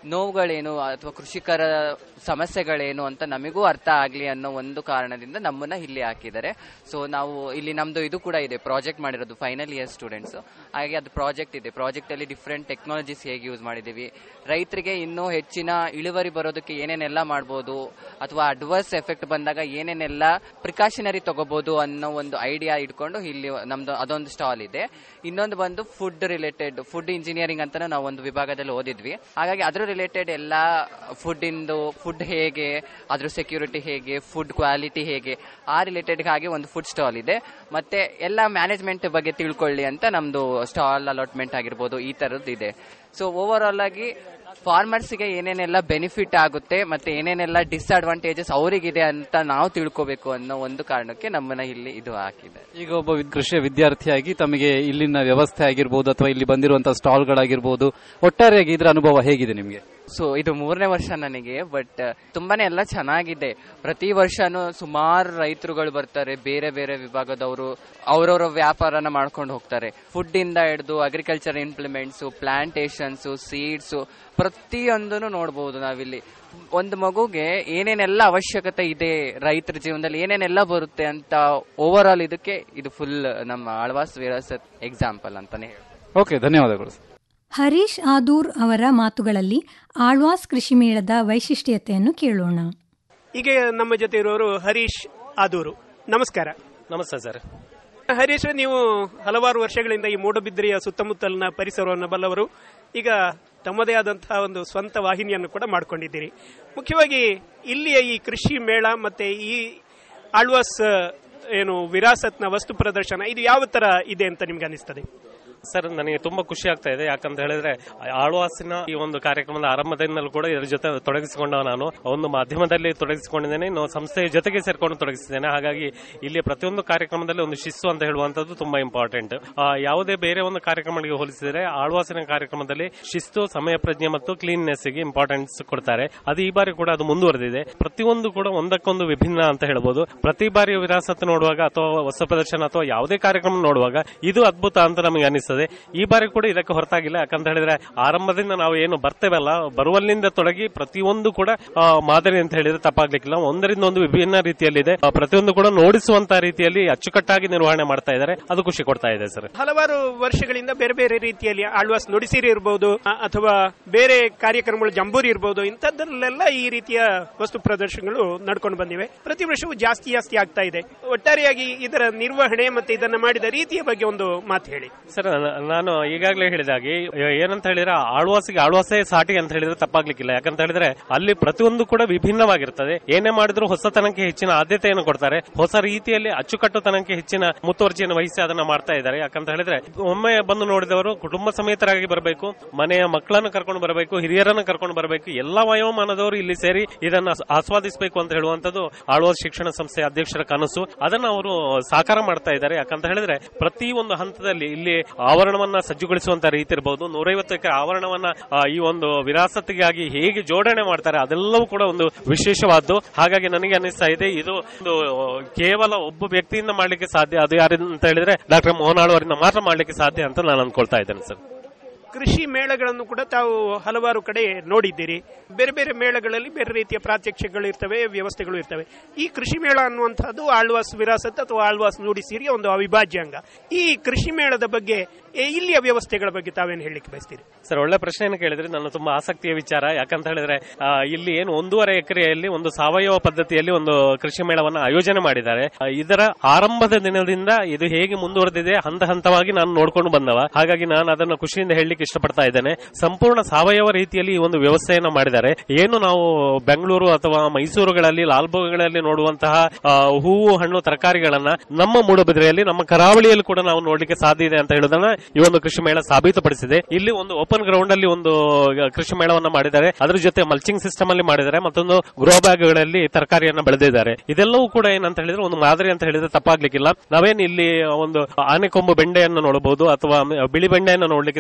ನೋವುಗಳೇನು ಅಥವಾ ಕೃಷಿಕರ ಸಮಸ್ಯೆಗಳೇನು ಅಂತ ನಮಗೂ ಅರ್ಥ ಆಗಲಿ ಅನ್ನೋ ಒಂದು ಕಾರಣದಿಂದ ನಮ್ಮನ್ನ ಇಲ್ಲಿ ಹಾಕಿದ್ದಾರೆ ಸೊ ನಾವು ಇಲ್ಲಿ ನಮ್ದು ಇದು ಕೂಡ ಇದೆ ಪ್ರಾಜೆಕ್ಟ್ ಮಾಡಿರೋದು ಫೈನಲ್ ಇಯರ್ ಸ್ಟೂಡೆಂಟ್ಸ್ ಹಾಗೆ ಅದು ಪ್ರಾಜೆಕ್ಟ್ ಇದೆ ಪ್ರಾಜೆಕ್ಟ್ ಅಲ್ಲಿ ಡಿಫ್ರೆಂಟ್ ಟೆಕ್ನಾಲಜೀಸ್ ಹೇಗೆ ಯೂಸ್ ಮಾಡಿದೀವಿ ರೈತರಿಗೆ ಇನ್ನೂ ಹೆಚ್ಚಿನ ಇಳುವರಿ ಬರೋದಕ್ಕೆ ಏನೇನೆಲ್ಲ ಮಾಡ್ಬೋದು ಅಥವಾ ಅಡ್ವರ್ಸ್ ಎಫೆಕ್ಟ್ ಬಂದಾಗ ಏನೇನೆಲ್ಲ ಪ್ರಿಕಾಷನರಿ ತಗೋಬಹುದು ಅನ್ನೋ ಒಂದು ಐಡಿಯಾ ಇಟ್ಕೊಂಡು ಇಲ್ಲಿ ನಮ್ದು ಅದೊಂದು ಸ್ಟಾಲ್ ಇದೆ ಇನ್ನೊಂದು ಬಂದು ಫುಡ್ ರಿಲೇಟೆಡ್ ಫುಡ್ ಇಂಜಿನಿಯರಿಂಗ್ ಅಂತ ನಾವು ಒಂದು ವಿಭಾಗದಲ್ಲಿ ಓದಿದ್ವಿ ಹಾಗಾಗಿ ಅದ್ರ ರಿಲೇಟೆಡ್ ಎಲ್ಲ ಫುಡ್ ಇಂದು ಫುಡ್ ಹೇಗೆ ಅದ್ರ ಸೆಕ್ಯೂರಿಟಿ ಹೇಗೆ ಫುಡ್ ಕ್ವಾಲಿಟಿ ಹೇಗೆ ಆ ರಿಲೇಟೆಡ್ ಹಾಗೆ ಒಂದು ಫುಡ್ ಸ್ಟಾಲ್ ಇದೆ ಮತ್ತೆ ಎಲ್ಲ ಮ್ಯಾನೇಜ್ಮೆಂಟ್ ಬಗ್ಗೆ ತಿಳ್ಕೊಳ್ಳಿ ಅಂತ ನಮ್ದು ಸ್ಟಾಲ್ ಅಲಾಟ್ಮೆಂಟ್ ಆಗಿರ್ಬೋದು ಈ ತರದ್ದು ಇದೆ ಸೊ ಓವರ್ ಆಲ್ ಆಗಿ ಫಾರ್ಮರ್ಸ್ಗೆ ಏನೇನೆಲ್ಲ ಬೆನಿಫಿಟ್ ಆಗುತ್ತೆ ಮತ್ತೆ ಏನೇನೆಲ್ಲ ಡಿಸ್ಅಡ್ವಾಂಟೇಜಸ್ ಅವರಿಗಿದೆ ಅಂತ ನಾವು ತಿಳ್ಕೋಬೇಕು ಅನ್ನೋ ಒಂದು ಕಾರಣಕ್ಕೆ ನಮ್ಮನ್ನ ಇಲ್ಲಿ ಇದು ಹಾಕಿದೆ ಈಗ ಒಬ್ಬ ವಿ- ಕೃಷಿಯ ವಿದ್ಯಾರ್ಥಿಯಾಗಿ ತಮಗೆ ಇಲ್ಲಿನ ವ್ಯವಸ್ಥೆ ಆಗಿರ್ಬೋದು ಅಥವಾ ಇಲ್ಲಿ ಬಂದಿರುವಂತಹ ಸ್ಟಾಲ್ಗಳಾಗಿರ್ಬೋದು ಒಟ್ಟಾರೆಯಾಗಿ ಇದರ ಅನುಭವ ಹೇಗಿದೆ ನಿಮಗೆ ಸೊ ಇದು ಮೂರನೇ ವರ್ಷ ನನಗೆ ಬಟ್ ತುಂಬಾನೇ ಎಲ್ಲ ಚೆನ್ನಾಗಿದೆ ಪ್ರತಿ ವರ್ಷನೂ ಸುಮಾರು ರೈತರುಗಳು ಬರ್ತಾರೆ ಬೇರೆ ಬೇರೆ ವಿಭಾಗದವರು ಅವರವರ ವ್ಯಾಪಾರನ ಮಾಡ್ಕೊಂಡು ಹೋಗ್ತಾರೆ ಫುಡ್ ಇಂದ ಹಿಡಿದು ಅಗ್ರಿಕಲ್ಚರ್ ಇಂಪ್ಲಿಮೆಂಟ್ಸ್ ಪ್ಲಾಂಟೇಶನ್ಸ್ ಸೀಡ್ಸ್ ಪ್ರತಿಯೊಂದನ್ನು ನೋಡಬಹುದು ನಾವಿಲ್ಲಿ ಒಂದು ಮಗುಗೆ ಏನೇನೆಲ್ಲ ಅವಶ್ಯಕತೆ ಇದೆ ರೈತರ ಜೀವನದಲ್ಲಿ ಏನೇನೆಲ್ಲ ಬರುತ್ತೆ ಅಂತ ಓವರ್ ಆಲ್ ಇದಕ್ಕೆ ಇದು ಫುಲ್ ನಮ್ಮ ಆಳ್ವಾಸ್ ವಿರಾಸತ್ ಎಕ್ಸಾಂಪಲ್ ಅಂತಾನೆ ಹೇಳಿ ಓಕೆ ಧನ್ಯವಾದಗಳು ಹರೀಶ್ ಆದೂರ್ ಅವರ ಮಾತುಗಳಲ್ಲಿ ಆಳ್ವಾಸ್ ಕೃಷಿ ಮೇಳದ ವೈಶಿಷ್ಟ್ಯತೆಯನ್ನು ಕೇಳೋಣ ಈಗ ನಮ್ಮ ಜೊತೆ ಇರೋರು ಹರೀಶ್ ಆದೂರು ನಮಸ್ಕಾರ ನಮಸ್ತೆ ಸರ್ ಹರೀಶ್ ನೀವು ಹಲವಾರು ವರ್ಷಗಳಿಂದ ಈ ಮೂಡಬಿದ್ರಿಯ ಸುತ್ತಮುತ್ತಲಿನ ಪರಿಸರವನ್ನು ಬಲ್ಲವರು ಈಗ ತಮ್ಮದೇ ಆದಂತಹ ಒಂದು ಸ್ವಂತ ವಾಹಿನಿಯನ್ನು ಕೂಡ ಮಾಡ್ಕೊಂಡಿದ್ದೀರಿ ಮುಖ್ಯವಾಗಿ ಇಲ್ಲಿಯ ಈ ಕೃಷಿ ಮೇಳ ಮತ್ತೆ ಈ ಆಳ್ವಾಸ್ ಏನು ವಿರಾಸತ್ನ ವಸ್ತು ಪ್ರದರ್ಶನ ಇದು ಯಾವ ತರ ಇದೆ ಅಂತ ನಿಮ್ಗೆ ಅನಿಸ್ತದೆ ಸರ್ ನನಗೆ ತುಂಬಾ ಖುಷಿ ಆಗ್ತಾ ಇದೆ ಯಾಕಂತ ಹೇಳಿದ್ರೆ ಆಳ್ವಾಸಿನ ಈ ಒಂದು ಕಾರ್ಯಕ್ರಮದ ಆರಂಭದಿಂದಲೂ ಕೂಡ ಇದರ ಜೊತೆ ತೊಡಗಿಸಿಕೊಂಡವ ನಾನು ಒಂದು ಮಾಧ್ಯಮದಲ್ಲಿ ತೊಡಗಿಸಿಕೊಂಡಿದ್ದೇನೆ ಇನ್ನು ಸಂಸ್ಥೆಯ ಜೊತೆಗೆ ಸೇರ್ಕೊಂಡು ತೊಡಗಿಸಿದ್ದೇನೆ ಹಾಗಾಗಿ ಇಲ್ಲಿ ಪ್ರತಿಯೊಂದು ಕಾರ್ಯಕ್ರಮದಲ್ಲಿ ಒಂದು ಶಿಸ್ತು ಅಂತ ಹೇಳುವಂತದ್ದು ತುಂಬಾ ಇಂಪಾರ್ಟೆಂಟ್ ಯಾವುದೇ ಬೇರೆ ಒಂದು ಕಾರ್ಯಕ್ರಮಗಳಿಗೆ ಹೋಲಿಸಿದರೆ ಆಳ್ವಾಸಿನ ಕಾರ್ಯಕ್ರಮದಲ್ಲಿ ಶಿಸ್ತು ಸಮಯ ಪ್ರಜ್ಞೆ ಮತ್ತು ಕ್ಲೀನ್ನೆಸ್ ಗೆ ಇಂಪಾರ್ಟೆನ್ಸ್ ಕೊಡ್ತಾರೆ ಅದು ಈ ಬಾರಿ ಕೂಡ ಅದು ಮುಂದುವರೆದಿದೆ ಪ್ರತಿಯೊಂದು ಕೂಡ ಒಂದಕ್ಕೊಂದು ವಿಭಿನ್ನ ಅಂತ ಹೇಳ್ಬೋದು ಪ್ರತಿ ಬಾರಿ ವಿರಾಸತ್ ನೋಡುವಾಗ ಅಥವಾ ವಸ್ತು ಪ್ರದರ್ಶನ ಅಥವಾ ಯಾವುದೇ ಕಾರ್ಯಕ್ರಮ ನೋಡುವಾಗ ಇದು ಅದ್ಭುತ ಅಂತ ನಮಗೆ ಅನಿಸ್ತದೆ ಈ ಬಾರಿ ಕೂಡ ಇದಕ್ಕೆ ಹೊರತಾಗಿಲ್ಲ ಯಾಕಂತ ಹೇಳಿದ್ರೆ ಆರಂಭದಿಂದ ನಾವು ಏನು ಬರ್ತೇವಲ್ಲ ಬರುವಲ್ಲಿಂದ ತೊಡಗಿ ಪ್ರತಿಯೊಂದು ಕೂಡ ಆ, ಮಾದರಿ ಅಂತ ಹೇಳಿದ್ರೆ ತಪ್ಪಾಗ್ಲಿಕ್ಕಿಲ್ಲ ಒಂದರಿಂದ ಒಂದು ವಿಭಿನ್ನ ರೀತಿಯಲ್ಲಿದೆ ಆ, ಪ್ರತಿಯೊಂದು ಕೂಡ ನೋಡಿಸುವಂತ ರೀತಿಯಲ್ಲಿ ಅಚ್ಚುಕಟ್ಟಾಗಿ ನಿರ್ವಹಣೆ ಮಾಡ್ತಾ ಇದ್ದಾರೆ ಅದು ಖುಷಿ ಕೊಡ್ತಾ ಇದೆ ಸರ್ ಹಲವಾರು ವರ್ಷಗಳಿಂದ ಬೇರೆ ಬೇರೆ ರೀತಿಯಲ್ಲಿ ಆಳ್ವಾಸ್ ನುಡಿಸಿರಿ ಇರಬಹುದು ಅಥವಾ ಬೇರೆ ಕಾರ್ಯಕ್ರಮಗಳು ಜಂಬೂರಿ ಇರಬಹುದು ಇಂಥದ್ರಲ್ಲೆಲ್ಲ ಈ ರೀತಿಯ ವಸ್ತು ಪ್ರದರ್ಶನಗಳು ನಡ್ಕೊಂಡು ಬಂದಿವೆ ಪ್ರತಿ ವರ್ಷವೂ ಜಾಸ್ತಿ ಜಾಸ್ತಿ ಆಗ್ತಾ ಇದೆ ಒಟ್ಟಾರೆಯಾಗಿ ಇದರ ನಿರ್ವಹಣೆ ಮತ್ತೆ ಇದನ್ನ ಮಾಡಿದ ರೀತಿಯ ಬಗ್ಗೆ ಒಂದು ಮಾತು ಹೇಳಿ ಸರ್ ನ- ನಾನು ಈಗಾಗಲೇ ಹೇಳಿದಾಗೆ ಏನಂತ ಹೇಳಿದ್ರೆ ಆಳ್ವಾಸಿಗೆ ಆಳ್ವಾಸೇ ಸಾಟಿ ಅಂತ ಹೇಳಿದ್ರೆ ತಪ್ಪಾಗ್ಲಿಕ್ಕಿಲ್ಲ ಯಾಕಂತ ಹೇಳಿದ್ರೆ ಅಲ್ಲಿ ಪ್ರತಿಯೊಂದು ಕೂಡ ವಿಭಿನ್ನವಾಗಿರ್ತದೆ ಏನೇ ಮಾಡಿದ್ರು ಹೊಸತನಕ್ಕೆ ಹೆಚ್ಚಿನ ಆದ್ಯತೆಯನ್ನು ಕೊಡ್ತಾರೆ ಹೊಸ ರೀತಿಯಲ್ಲಿ ಅಚ್ಚುಕಟ್ಟುತನಕ್ಕೆ ಹೆಚ್ಚಿನ ಮುತುವರ್ಜಿಯನ್ನು ವಹಿಸಿ ಅದನ್ನ ಮಾಡ್ತಾ ಇದ್ದಾರೆ ಯಾಕಂತ ಹೇಳಿದ್ರೆ ಒಮ್ಮೆ ಬಂದು ನೋಡಿದವರು ಕುಟುಂಬ ಸಮೇತರಾಗಿ ಬರಬೇಕು ಮನೆಯ ಮಕ್ಕಳನ್ನು ಕರ್ಕೊಂಡು ಬರಬೇಕು ಹಿರಿಯರನ್ನು ಕರ್ಕೊಂಡು ಬರಬೇಕು ಎಲ್ಲಾ ವಯೋಮಾನದವರು ಇಲ್ಲಿ ಸೇರಿ ಇದನ್ನ ಆಸ್ವಾದಿಸಬೇಕು ಅಂತ ಹೇಳುವಂತದ್ದು ಆಳ್ವಾಸ್ ಶಿಕ್ಷಣ ಸಂಸ್ಥೆ ಅಧ್ಯಕ್ಷರ ಕನಸು ಅದನ್ನ ಅವರು ಸಾಕಾರ ಮಾಡ್ತಾ ಇದ್ದಾರೆ ಯಾಕಂತ ಹೇಳಿದ್ರೆ ಪ್ರತಿ ಒಂದು ಹಂತದಲ್ಲಿ ಇಲ್ಲಿ ಆವರಣವನ್ನ ಸಜ್ಜುಗೊಳಿಸುವಂತ ರೀತಿ ಇರಬಹುದು ನೂರೈವತ್ತು ಎಕರೆ ಆವರಣವನ್ನ ಆ, ಈ ಒಂದು ವಿರಾಸತ್ತಿಗಾಗಿ ಹೇಗೆ ಜೋಡಣೆ ಮಾಡ್ತಾರೆ ಅದೆಲ್ಲವೂ ಕೂಡ ಒಂದು ವಿಶೇಷವಾದ್ದು ಹಾಗಾಗಿ ನನಗೆ ಅನಿಸ್ತಾ ಇದೆ ಇದು ಒಂದು ಕೇವಲ ಒಬ್ಬ ವ್ಯಕ್ತಿಯಿಂದ ಮಾಡ್ಲಿಕ್ಕೆ ಸಾಧ್ಯ ಅದು ಯಾರಿಂದ ಅಂತ ಹೇಳಿದ್ರೆ ಡಾಕ್ಟರ್ ಮೋಹನ್ ಆಳ್ ಅವರಿಂದ ಮಾತ್ರ ಮಾಡ್ಲಿಕ್ಕೆ ಸಾಧ್ಯ ಅಂತ ನಾನು ಅನ್ಕೊಳ್ತಾ ಇದ್ದೇನೆ ಸರ್ ಕೃಷಿ ಮೇಳಗಳನ್ನು ಕೂಡ ತಾವು ಹಲವಾರು ಕಡೆ ನೋಡಿದ್ದೀರಿ ಬೇರೆ ಬೇರೆ ಮೇಳಗಳಲ್ಲಿ ಬೇರೆ ರೀತಿಯ ಪ್ರಾತ್ಯಕ್ಷಿಕಗಳು ಇರ್ತವೆ ವ್ಯವಸ್ಥೆಗಳು ಇರ್ತವೆ ಈ ಕೃಷಿ ಮೇಳ ಅನ್ನುವಂಥದ್ದು ಆಳ್ವಾಸ್ ವಿರಾಸತ್ ಅಥವಾ ಆಳ್ವಾಸ್ ನುಡಿಸಿರಿಯ ಒಂದು ಅವಿಭಾಜ್ಯ ಅಂಗ ಈ ಕೃಷಿ ಮೇಳದ ಬಗ್ಗೆ ಎ, ಇಲ್ಲಿಯ ವ್ಯವಸ್ಥೆಗಳ ಬಗ್ಗೆ ತಾವೇನು ಹೇಳಲಿಕ್ಕೆ ಬಯಸ್ತೀರಿ ಸರ್ ಒಳ್ಳೆ ಪ್ರಶ್ನೆಯನ್ನು ಕೇಳಿದ್ರೆ ನನ್ನ ತುಂಬಾ ಆಸಕ್ತಿಯ ವಿಚಾರ ಯಾಕಂತ ಹೇಳಿದ್ರೆ ಆ, ಇಲ್ಲಿ ಏನು ಒಂದೂವರೆ ಎಕರೆಯಲ್ಲಿ ಒಂದು ಸಾವಯವ ಪದ್ಧತಿಯಲ್ಲಿ ಒಂದು ಕೃಷಿ ಮೇಳವನ್ನು ಆಯೋಜನೆ ಮಾಡಿದ್ದಾರೆ ಆ, ಇದರ ಆರಂಭದ ದಿನದಿಂದ ಇದು ಹೇಗೆ ಮುಂದುವರೆದಿದೆ ಹಂತ ಹಂತವಾಗಿ ನಾನು ನೋಡ್ಕೊಂಡು ಬಂದವ ಹಾಗಾಗಿ ನಾನು ಅದನ್ನು ಖುಷಿಯಿಂದ ಹೇಳಲಿಕ್ಕೆ ಇಷ್ಟಪಡ್ತಾ ಇದ್ದೇನೆ ಸಂಪೂರ್ಣ ಸಾವಯವ ರೀತಿಯಲ್ಲಿ ಈ ಒಂದು ವ್ಯವಸ್ಥೆಯನ್ನು ಮಾಡಿದ್ದಾರೆ ಏನು ನಾವು ಬೆಂಗಳೂರು ಅಥವಾ ಮೈಸೂರುಗಳಲ್ಲಿ ಲಾಲ್ಬಾಗ್ಗಳಲ್ಲಿ ನೋಡುವಂತಹ ಆ, ಹೂವು ಹಣ್ಣು ತರಕಾರಿಗಳನ್ನ ನಮ್ಮ ಮೂಡಬಿದ್ರೆಯಲ್ಲಿ ನಮ್ಮ ಕರಾವಳಿಯಲ್ಲಿ ಕೂಡ ನಾವು ನೋಡ್ಲಿಕ್ಕೆ ಸಾಧ್ಯ ಇದೆ ಅಂತ ಹೇಳೋದನ್ನ ಈ ಒಂದು ಕೃಷಿ ಮೇಳ ಸಾಬೀತುಪಡಿಸಿದೆ ಇಲ್ಲಿ ಒಂದು ಓಪನ್ ಗ್ರೌಂಡ್ ಅಲ್ಲಿ ಒಂದು ಕೃಷಿ ಮೇಳವನ್ನ ಮಾಡಿದ್ದಾರೆ ಅದ್ರ ಜೊತೆ ಮಲ್ಚಿಂಗ್ ಸಿಸ್ಟಮ್ ಅಲ್ಲಿ ಮಾಡಿದ್ದಾರೆ ಮತ್ತೊಂದು ಗ್ರೋ ಬ್ಯಾಗ್ ಗಳಲ್ಲಿ ತರಕಾರಿಯನ್ನ ಬೆಳೆದಿದ್ದಾರೆ ಇದೆಲ್ಲವೂ ಕೂಡ ಏನಂತ ಹೇಳಿದ್ರೆ ಒಂದು ಮಾದರಿ ಅಂತ ಹೇಳಿದ್ರೆ ತಪ್ಪಾಗ್ಲಿಕ್ಕಿಲ್ಲ ನಾವೇನ್ ಇಲ್ಲಿ ಒಂದು ಆನೆಕೊಂಬು ಬೆಂಡೆಯನ್ನು ನೋಡಬಹುದು ಅಥವಾ ಬಿಳಿ ಬೆಂಡೆಯನ್ನು ನೋಡ್ಲಿಕ್ಕೆ ಸಾಧ್ಯ ಇದೆ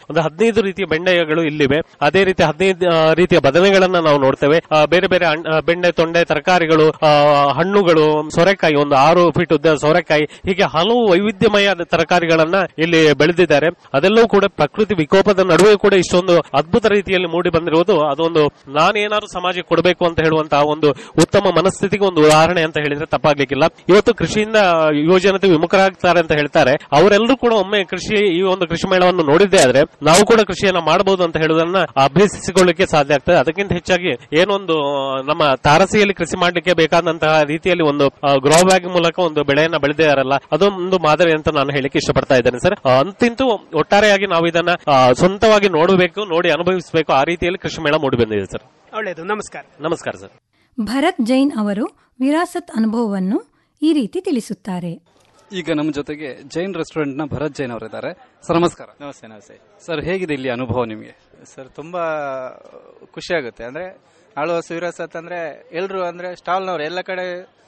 ಒಂದು ಹದಿನೈದು ರೀತಿಯ ಬೆಂಡೆಗಳು ಇಲ್ಲಿವೆ ಅದೇ ರೀತಿ ಹದಿನೈದು ಆ, ರೀತಿಯ ಬದನೆಗಳನ್ನ ನಾವು ನೋಡ್ತೇವೆ ಆ, ಬೇರೆ ಬೇರೆ ಹಣ್- ಆ, ಬೆಂಡೆ ತೊಂಡೆ ತರಕಾರಿಗಳು ಆ, ಹಣ್ಣುಗಳು ಸೊರೆಕಾಯಿ ಒಂದು ಆರು ಫೀಟ್ ಉದ್ದ ಸೊರೆಕಾಯಿ ಹೀಗೆ ಹಲವು ವೈವಿಧ್ಯಮಯ ತರಕಾರಿಗಳನ್ನ ಇಲ್ಲಿ ಬೆಳೆದಿದ್ದಾರೆ ಅದೆಲ್ಲವೂ ಕೂಡ ಪ್ರಕೃತಿ ವಿಕೋಪದ ನಡುವೆ ಕೂಡ ಇಷ್ಟೊಂದು ಅದ್ಭುತ ರೀತಿಯಲ್ಲಿ ಮೂಡಿ ಬಂದಿರುವುದು ಅದೊಂದು ನಾನೇನಾದ್ರು ಸಮಾಜಕ್ಕೆ ಕೊಡಬೇಕು ಅಂತ ಹೇಳುವಂತಹ ಒಂದು ಉತ್ತಮ ಮನಸ್ಥಿತಿಗೆ ಒಂದು ಉದಾಹರಣೆ ಅಂತ ಹೇಳಿದ್ರೆ ತಪ್ಪಾಗ್ಲಿಕ್ಕಿಲ್ಲ ಇವತ್ತು ಕೃಷಿಯಿಂದ ಯುವಜನತೆ ವಿಮುಖರಾಗ್ತಾರೆ ಅಂತ ಹೇಳ್ತಾರೆ ಅವರೆಲ್ಲರೂ ಕೂಡ ಒಮ್ಮೆ ಕೃಷಿ ಈ ಒಂದು ಕೃಷಿ ಮೇಳವನ್ನು ನೋಡಿದ್ದೇ ಆದ್ರೆ ನಾವು ಕೂಡ ಕೃಷಿಯನ್ನ ಮಾಡಬಹುದು ಅಂತ ಹೇಳುವುದನ್ನ ಅಭ್ಯಸಿಸಿಕೊಳ್ಳಿಕ್ಕೆ ಸಾಧ್ಯ ಆಗ್ತದೆ ಅದಕ್ಕಿಂತ ಹೆಚ್ಚಾಗಿ ಏನೊಂದು ಆ, ನಮ್ಮ ತಾರಸಿಯಲ್ಲಿ ಕೃಷಿ ಮಾಡ್ಲಿಕ್ಕೆ ಬೇಕಾದಂತಹ ರೀತಿಯಲ್ಲಿ ಒಂದು ಗ್ರೋ ಬ್ಯಾಗ್ ಮೂಲಕ ಒಂದು ಬೆಳೆಯನ್ನ ಬೆಳೆದಿದ್ದಾರಲ್ಲ ಅದೊಂದು ಮಾದರಿ ಅಂತ ನಾನು ಹೇಳಿಕ್ಕೆ ಇಷ್ಟಪಡ್ತಾ ಇದ್ದೇನೆ ಸರ್ ಆ, ಅಂತಿಂತೂ ಒಟ್ಟಾರೆಯಾಗಿ ನಾವು ಇದನ್ನ ಆ, ಸ್ವಂತವಾಗಿ ನೋಡಬೇಕು ನೋಡಿ ಅನುಭವಿಸಬೇಕು ಆ ರೀತಿಯಲ್ಲಿ ಕೃಷಿ ಮೇಳ ಮೂಡಿ ಬಂದಿದೆ ಸರ್ ಒಳ್ಳೆಯದು ನಮಸ್ಕಾರ ನಮಸ್ಕಾರ ಸರ್ ಭರತ್ ಜೈನ್ ಅವರು ವಿರಾಸತ್ ಅನುಭವವನ್ನು ಈ ರೀತಿ ತಿಳಿಸುತ್ತಾರೆ ಈಗ ನಮ್ಮ ಜೊತೆಗೆ ಜೈನ್ ರೆಸ್ಟೋರೆಂಟ್ ನ ಭರತ್ ಜೈನ್ ಅವರಿದ್ದಾರೆ ಸರ್ ನಮಸ್ಕಾರ ನಮಸ್ತೆ ನಮಸ್ತೆ ಸರ್ ಹೇಗಿದೆ ಇಲ್ಲಿ ಅನುಭವ ನಿಮಗೆ ಸರ್ ತುಂಬಾ ಖುಷಿ ಆಗುತ್ತೆ ಅಂದ್ರೆ ಆಳುವ ವಿರಾಸತ್ ಅಂದ್ರೆ ಎಲ್ರು ಅಂದ್ರೆ ಸ್ಟಾಲ್ನವರು ಎಲ್ಲ ಕಡೆ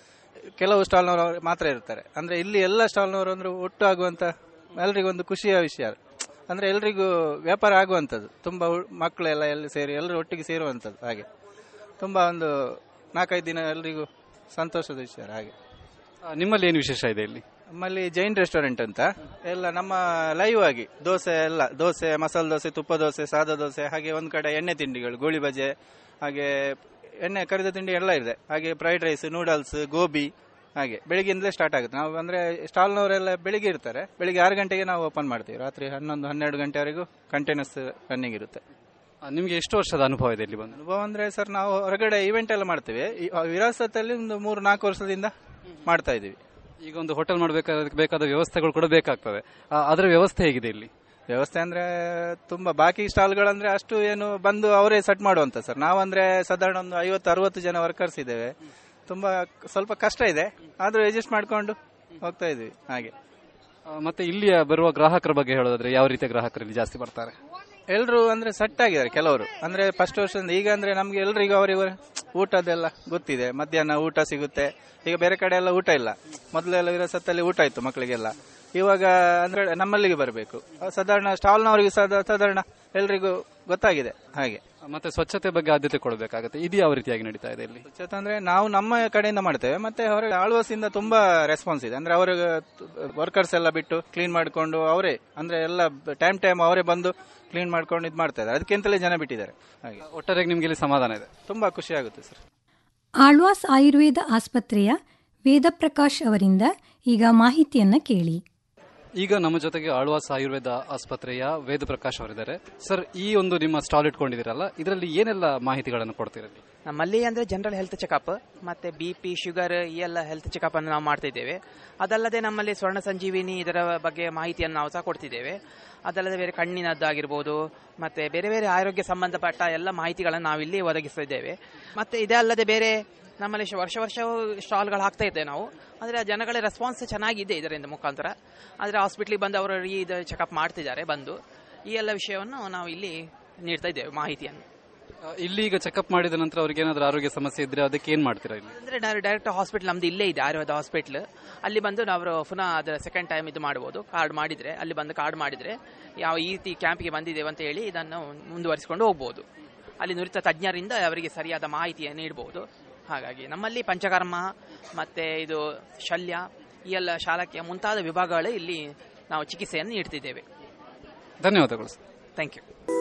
ಕೆಲವು ಸ್ಟಾಲ್ನವರು ಮಾತ್ರ ಇರ್ತಾರೆ ಅಂದ್ರೆ ಇಲ್ಲಿ ಎಲ್ಲ ಸ್ಟಾಲ್ನವರು ಅಂದ್ರೆ ಒಟ್ಟು ಆಗುವಂತ ಎಲ್ರಿಗೂ ಒಂದು ಖುಷಿಯ ವಿಷಯ ಅಂದ್ರೆ ಎಲ್ರಿಗೂ ವ್ಯಾಪಾರ ಆಗುವಂಥದ್ದು ತುಂಬಾ ಹು- ಮಕ್ಕಳೆಲ್ಲ ಎಲ್ಲಿ ಸೇರಿ ಎಲ್ಲರೂ ಒಟ್ಟಿಗೆ ಸೇರುವಂಥದ್ದು ಹಾಗೆ ತುಂಬಾ ಒಂದು ನಾಲ್ಕೈದು ದಿನ ಎಲ್ರಿಗೂ ಸಂತೋಷದ ವಿಷಯ ಹಾಗೆ ಆ, ನಿಮ್ಮಲ್ಲಿ ಏನು ವಿಶೇಷ ಇದೆ ಇಲ್ಲಿ ನಮ್ಮಲ್ಲಿ ಜೈನ್ ರೆಸ್ಟೋರೆಂಟ್ ಅಂತ ಎಲ್ಲ ನಮ್ಮ ಲೈವ್ ಆಗಿ ದೋಸೆ ಎಲ್ಲ ದೋಸೆ ಮಸಾಲೆ ದೋಸೆ ತುಪ್ಪ ದೋಸೆ ಸಾದಾ ದೋಸೆ ಹಾಗೆ ಒಂದ್ ಕಡೆ ಎಣ್ಣೆ ತಿಂಡಿಗಳು ಗೋಳಿ ಬಜೆ ಹಾಗೆ ಎಣ್ಣೆ ಕರಿದ ತಿಂಡಿ ಎಲ್ಲ ಇದೆ ಹಾಗೆ ಫ್ರೈಡ್ ರೈಸ್ ನೂಡಲ್ಸ್ ಗೋಬಿ ಹಾಗೆ ಬೆಳಿಗ್ಗೆಯಿಂದಲೇ ಸ್ಟಾರ್ಟ್ ಆಗುತ್ತೆ ನಾವು ಅಂದ್ರೆ ಸ್ಟಾಲ್ನವರೆಲ್ಲ ಬೆಳಿಗ್ಗೆ ಇರ್ತಾರೆ ಬೆಳಿಗ್ಗೆ ಆರು ಗಂಟೆಗೆ ನಾವು ಓಪನ್ ಮಾಡ್ತೀವಿ ರಾತ್ರಿ ಹನ್ನೊಂದು ಹನ್ನೆರಡು ಗಂಟೆವರೆಗೂ ಕಂಟಿನ್ಯೂಸ್ ರನ್ನಿಂಗ್ ಇರುತ್ತೆ ಆ, ನಿಮ್ಗೆ ಎಷ್ಟು ವರ್ಷದ ಅನುಭವ ಇದೆ ಇಲ್ಲಿ ಬಂದು ಅನುಭವ ಅಂದ್ರೆ ಸರ್ ನಾವು ಹೊರಗಡೆ ಇವೆಂಟ್ ಎಲ್ಲ ಮಾಡ್ತೇವೆ ಈ ವಿರಾಸತ್ತಲ್ಲಿ ಒಂದು ಮೂರು ನಾಲ್ಕು ವರ್ಷದಿಂದ ಮಾಡ್ತಾ ಇದೀವಿ ಈಗ ಒಂದು ಹೋಟೆಲ್ ಮಾಡಬೇಕಾದ ಬೇಕಾದ ವ್ಯವಸ್ಥೆಗಳು ಕೂಡ ಬೇಕಾಗ್ತದೆ ಆ, ಅದರ ವ್ಯವಸ್ಥೆ ಹೇಗಿದೆ ಇಲ್ಲಿ ವ್ಯವಸ್ಥೆ ಅಂದ್ರೆ ತುಂಬಾ ಬಾಕಿ ಸ್ಟಾಲ್ಗಳಂದ್ರೆ ಅಷ್ಟು ಏನು ಬಂದು ಅವರೇ ಸೆಟ್ ಮಾಡುವಂತ ಸರ್ ನಾವಂದ್ರೆ ಸಾಧಾರಣ ಒಂದು ಐವತ್ತು ಅರವತ್ತು ಜನ ವರ್ಕರ್ಸ್ ಇದ್ದೇವೆ ತುಂಬಾ ಸ್ವಲ್ಪ ಕಷ್ಟ ಇದೆ ಆದ್ರೂ ಅಡ್ಜಸ್ಟ್ ಮಾಡ್ಕೊಂಡು ಹೋಗ್ತಾ ಇದೀವಿ ಹಾಗೆ ಆ, ಮತ್ತೆ ಇಲ್ಲಿಯ ಬರುವ ಗ್ರಾಹಕರ ಬಗ್ಗೆ ಹೇಳೋದಾದ್ರೆ ಯಾವ ರೀತಿಯ ಗ್ರಾಹಕರು ಇಲ್ಲಿ ಜಾಸ್ತಿ ಬರ್ತಾರೆ ಎಲ್ರು ಅಂದ್ರೆ ಸೆಟ್ ಆಗಿದ್ದಾರೆ ಕೆಲವರು ಅಂದ್ರೆ ಫಸ್ಟ್ ವರ್ಷದಿಂದ ಈಗ ಅಂದ್ರೆ ನಮ್ಗೆ ಎಲ್ರಿಗೂ ಅವರಿಗೆ ಊಟದೆಲ್ಲ ಗೊತ್ತಿದೆ ಮಧ್ಯಾಹ್ನ ಊಟ ಸಿಗುತ್ತೆ ಈಗ ಬೇರೆ ಕಡೆ ಎಲ್ಲ ಊಟ ಇಲ್ಲ ಮೊದಲೆಲ್ಲ ವಿರಸತ್ತಲ್ಲಿ ಊಟ ಇತ್ತು ಮಕ್ಕಳಿಗೆಲ್ಲ ಇವಾಗ ಅಂದ್ರೆ ನಮ್ಮಲ್ಲಿಗೆ ಬರಬೇಕು ಸಾಧಾರಣ ಸ್ಟಾಲ್ನವರಿಗೆ ಸಾಧಾರಣ ಎಲ್ರಿಗೂ ಗೊತ್ತಾಗಿದೆ ಹಾಗೆ ಮತ್ತೆ ಸ್ವಚ್ಛತೆ ಬಗ್ಗೆ ಆದ್ಯತೆ ಕೊಡಬೇಕಾಗುತ್ತೆ ಇದು ಯಾವ ರೀತಿಯಾಗಿ ನಡೀತಾ ಇದೆ ಇಲ್ಲಿ ಸ್ವಚ್ಛತೆ ಅಂದ್ರೆ ನಾವು ನಮ್ಮ ಕಡೆಯಿಂದ ಮಾಡ್ತೇವೆ ಮತ್ತೆ ಹೊರಗೆ ಆಳ್ವಾಸಿಂದ ತುಂಬಾ ರೆಸ್ಪಾನ್ಸ್ ಇದೆ ಅಂದ್ರೆ ಅವ್ರಿಗೆ ವರ್ಕರ್ಸ್ ಎಲ್ಲ ಬಿಟ್ಟು ಕ್ಲೀನ್ ಮಾಡ್ಕೊಂಡು ಅವರೇ ಅಂದ್ರೆ ಎಲ್ಲ ಟೈಮ್ ಟೈಮ್ ಅವರೇ ಬಂದು ಕ್ಲೀನ್ ಮಾಡ್ಕೊಂಡು ಇದು ಮಾಡ್ತಾ ಇದ್ದಾರೆ ಅದಕ್ಕಿಂತಲೇ ಜನ ಬಿಟ್ಟಿದ್ದಾರೆ ಹಾಗೆ ಒಟ್ಟಾರೆಯಾಗಿ ನಿಮ್ಗೆ ಇಲ್ಲಿ ಸಮಾಧಾನ ಇದೆ ತುಂಬಾ ಖುಷಿ ಆಗುತ್ತೆ ಸರ್ ಆಳ್ವಾಸ್ ಆಯುರ್ವೇದ ಆಸ್ಪತ್ರೆಯ ವೇದಪ್ರಕಾಶ್ ಅವರಿಂದ ಈಗ ಮಾಹಿತಿಯನ್ನ ಕೇಳಿ ಈಗ ನಮ್ಮ ಜೊತೆಗೆ ಆಳ್ವಾಸ್ ಆಯುರ್ವೇದ ಆಸ್ಪತ್ರೆಯ ವೇದ ಪ್ರಕಾಶ್ ಅವರಿದ್ದಾರೆ ಸರ್ ಈ ಒಂದು ನಿಮ್ಮ ಸ್ಟಾಲ್ ಇಟ್ಕೊಂಡಿದ್ದೀರಲ್ಲ ಇದರಲ್ಲಿ ಏನೆಲ್ಲ ಮಾಹಿತಿಗಳನ್ನು ಕೊಡ್ತೀರಲ್ಲಿ ನಮ್ಮಲ್ಲಿ ಅಂದ್ರೆ ಜನರಲ್ ಹೆಲ್ತ್ ಚೆಕಪ್ ಮತ್ತೆ ಬಿ ಪಿ ಶುಗರ್ ಈ ಎಲ್ಲ ಹೆಲ್ತ್ ಚೆಕಪ್ ಅನ್ನು ನಾವು ಮಾಡ್ತಾ ಇದ್ದೇವೆ ಅದಲ್ಲದೆ ನಮ್ಮಲ್ಲಿ ಸ್ವರ್ಣ ಸಂಜೀವಿನಿ ಇದರ ಬಗ್ಗೆ ಮಾಹಿತಿಯನ್ನು ನಾವು ಸಹ ಕೊಡ್ತಿದ್ದೇವೆ ಅದಲ್ಲದೆ ಬೇರೆ ಕಣ್ಣಿನದ್ದಾಗಿರ್ಬೋದು ಮತ್ತೆ ಬೇರೆ ಬೇರೆ ಆರೋಗ್ಯ ಸಂಬಂಧಪಟ್ಟ ಎಲ್ಲ ಮಾಹಿತಿಗಳನ್ನು ನಾವಿಲ್ಲಿ ಒದಗಿಸ್ತಾ ಇದ್ದೇವೆ ಮತ್ತೆ ಇದೇ ಅಲ್ಲದೆ ಬೇರೆ ನಮ್ಮಲ್ಲಿ ಶ- ವರ್ಷ ವರ್ಷವೂ ಸ್ಟಾಲ್ಗಳು ಹಾಕ್ತಾ ಇದ್ದೇವೆ ನಾವು ಅಂದರೆ ಜನಗಳ ರೆಸ್ಪಾನ್ಸ್ ಚೆನ್ನಾಗಿದೆ ಇದರಿಂದ ಮುಖಾಂತರ ಆದರೆ ಹಾಸ್ಪಿಟ್ಲಿಗೆ ಬಂದು ಅವರು ಇದು ಚೆಕಪ್ ಮಾಡ್ತಿದ್ದಾರೆ ಬಂದು ಈ ಎಲ್ಲ ವಿಷಯವನ್ನು ನಾವು ಇಲ್ಲಿ ನೀಡ್ತಾ ಇದ್ದೇವೆ ಮಾಹಿತಿಯನ್ನು ಆ, ಇಲ್ಲಿ ಈಗ ಚೆಕಪ್ ಮಾಡಿದ ನಂತರ ಅವ್ರಿಗೆ ಏನಾದರೂ ಆರೋಗ್ಯ ಸಮಸ್ಯೆ ಇದ್ರೆ ಅದಕ್ಕೆ ಏನ್ ಮಾಡ್ತೀರಾ ಇಲ್ಲಿ ಅಂದ್ರೆ ಡೈರೆಕ್ಟ್ ಹಾಸ್ಪಿಟಲ್ ನಮ್ದು ಇಲ್ಲೇ ಇದೆ ಆಯುರ್ವೇದ ಹಾಸ್ಪಿಟಲ್ ಅಲ್ಲಿ ಬಂದು ನಾವು ಪುನಃ ಅದರ ಸೆಕೆಂಡ್ ಟೈಮ್ ಇದು ಮಾಡಬಹುದು ಕಾರ್ಡ್ ಮಾಡಿದ್ರೆ ಅಲ್ಲಿ ಬಂದು ಕಾರ್ಡ್ ಮಾಡಿದ್ರೆ ಯಾವ ಈ ರೀತಿ ಕ್ಯಾಂಪ್ಗೆ ಬಂದಿದ್ದೇವೆ ಅಂತ ಹೇಳಿ ಇದನ್ನು ಮುಂದುವರಿಸಿಕೊಂಡು ಹೋಗ್ಬೋದು ಅಲ್ಲಿ ನುರಿತ ತಜ್ಞರಿಂದ ಅವರಿಗೆ ಸರಿಯಾದ ಮಾಹಿತಿಯನ್ನು ನೀಡಬಹುದು ಹಾಗಾಗಿ ನಮ್ಮಲ್ಲಿ ಪಂಚಕರ್ಮ ಮತ್ತೆ ಇದು ಶಲ್ಯ ಈ ಎಲ್ಲ ಶಾಲಕ್ಯ ಮುಂತಾದ ವಿಭಾಗಗಳು ಇಲ್ಲಿ ನಾವು ಚಿಕಿತ್ಸೆಯನ್ನು ನೀಡ್ತಿದ್ದೇವೆ ಧನ್ಯವಾದಗಳು ಸರ್ ಥ್ಯಾಂಕ್ ಯು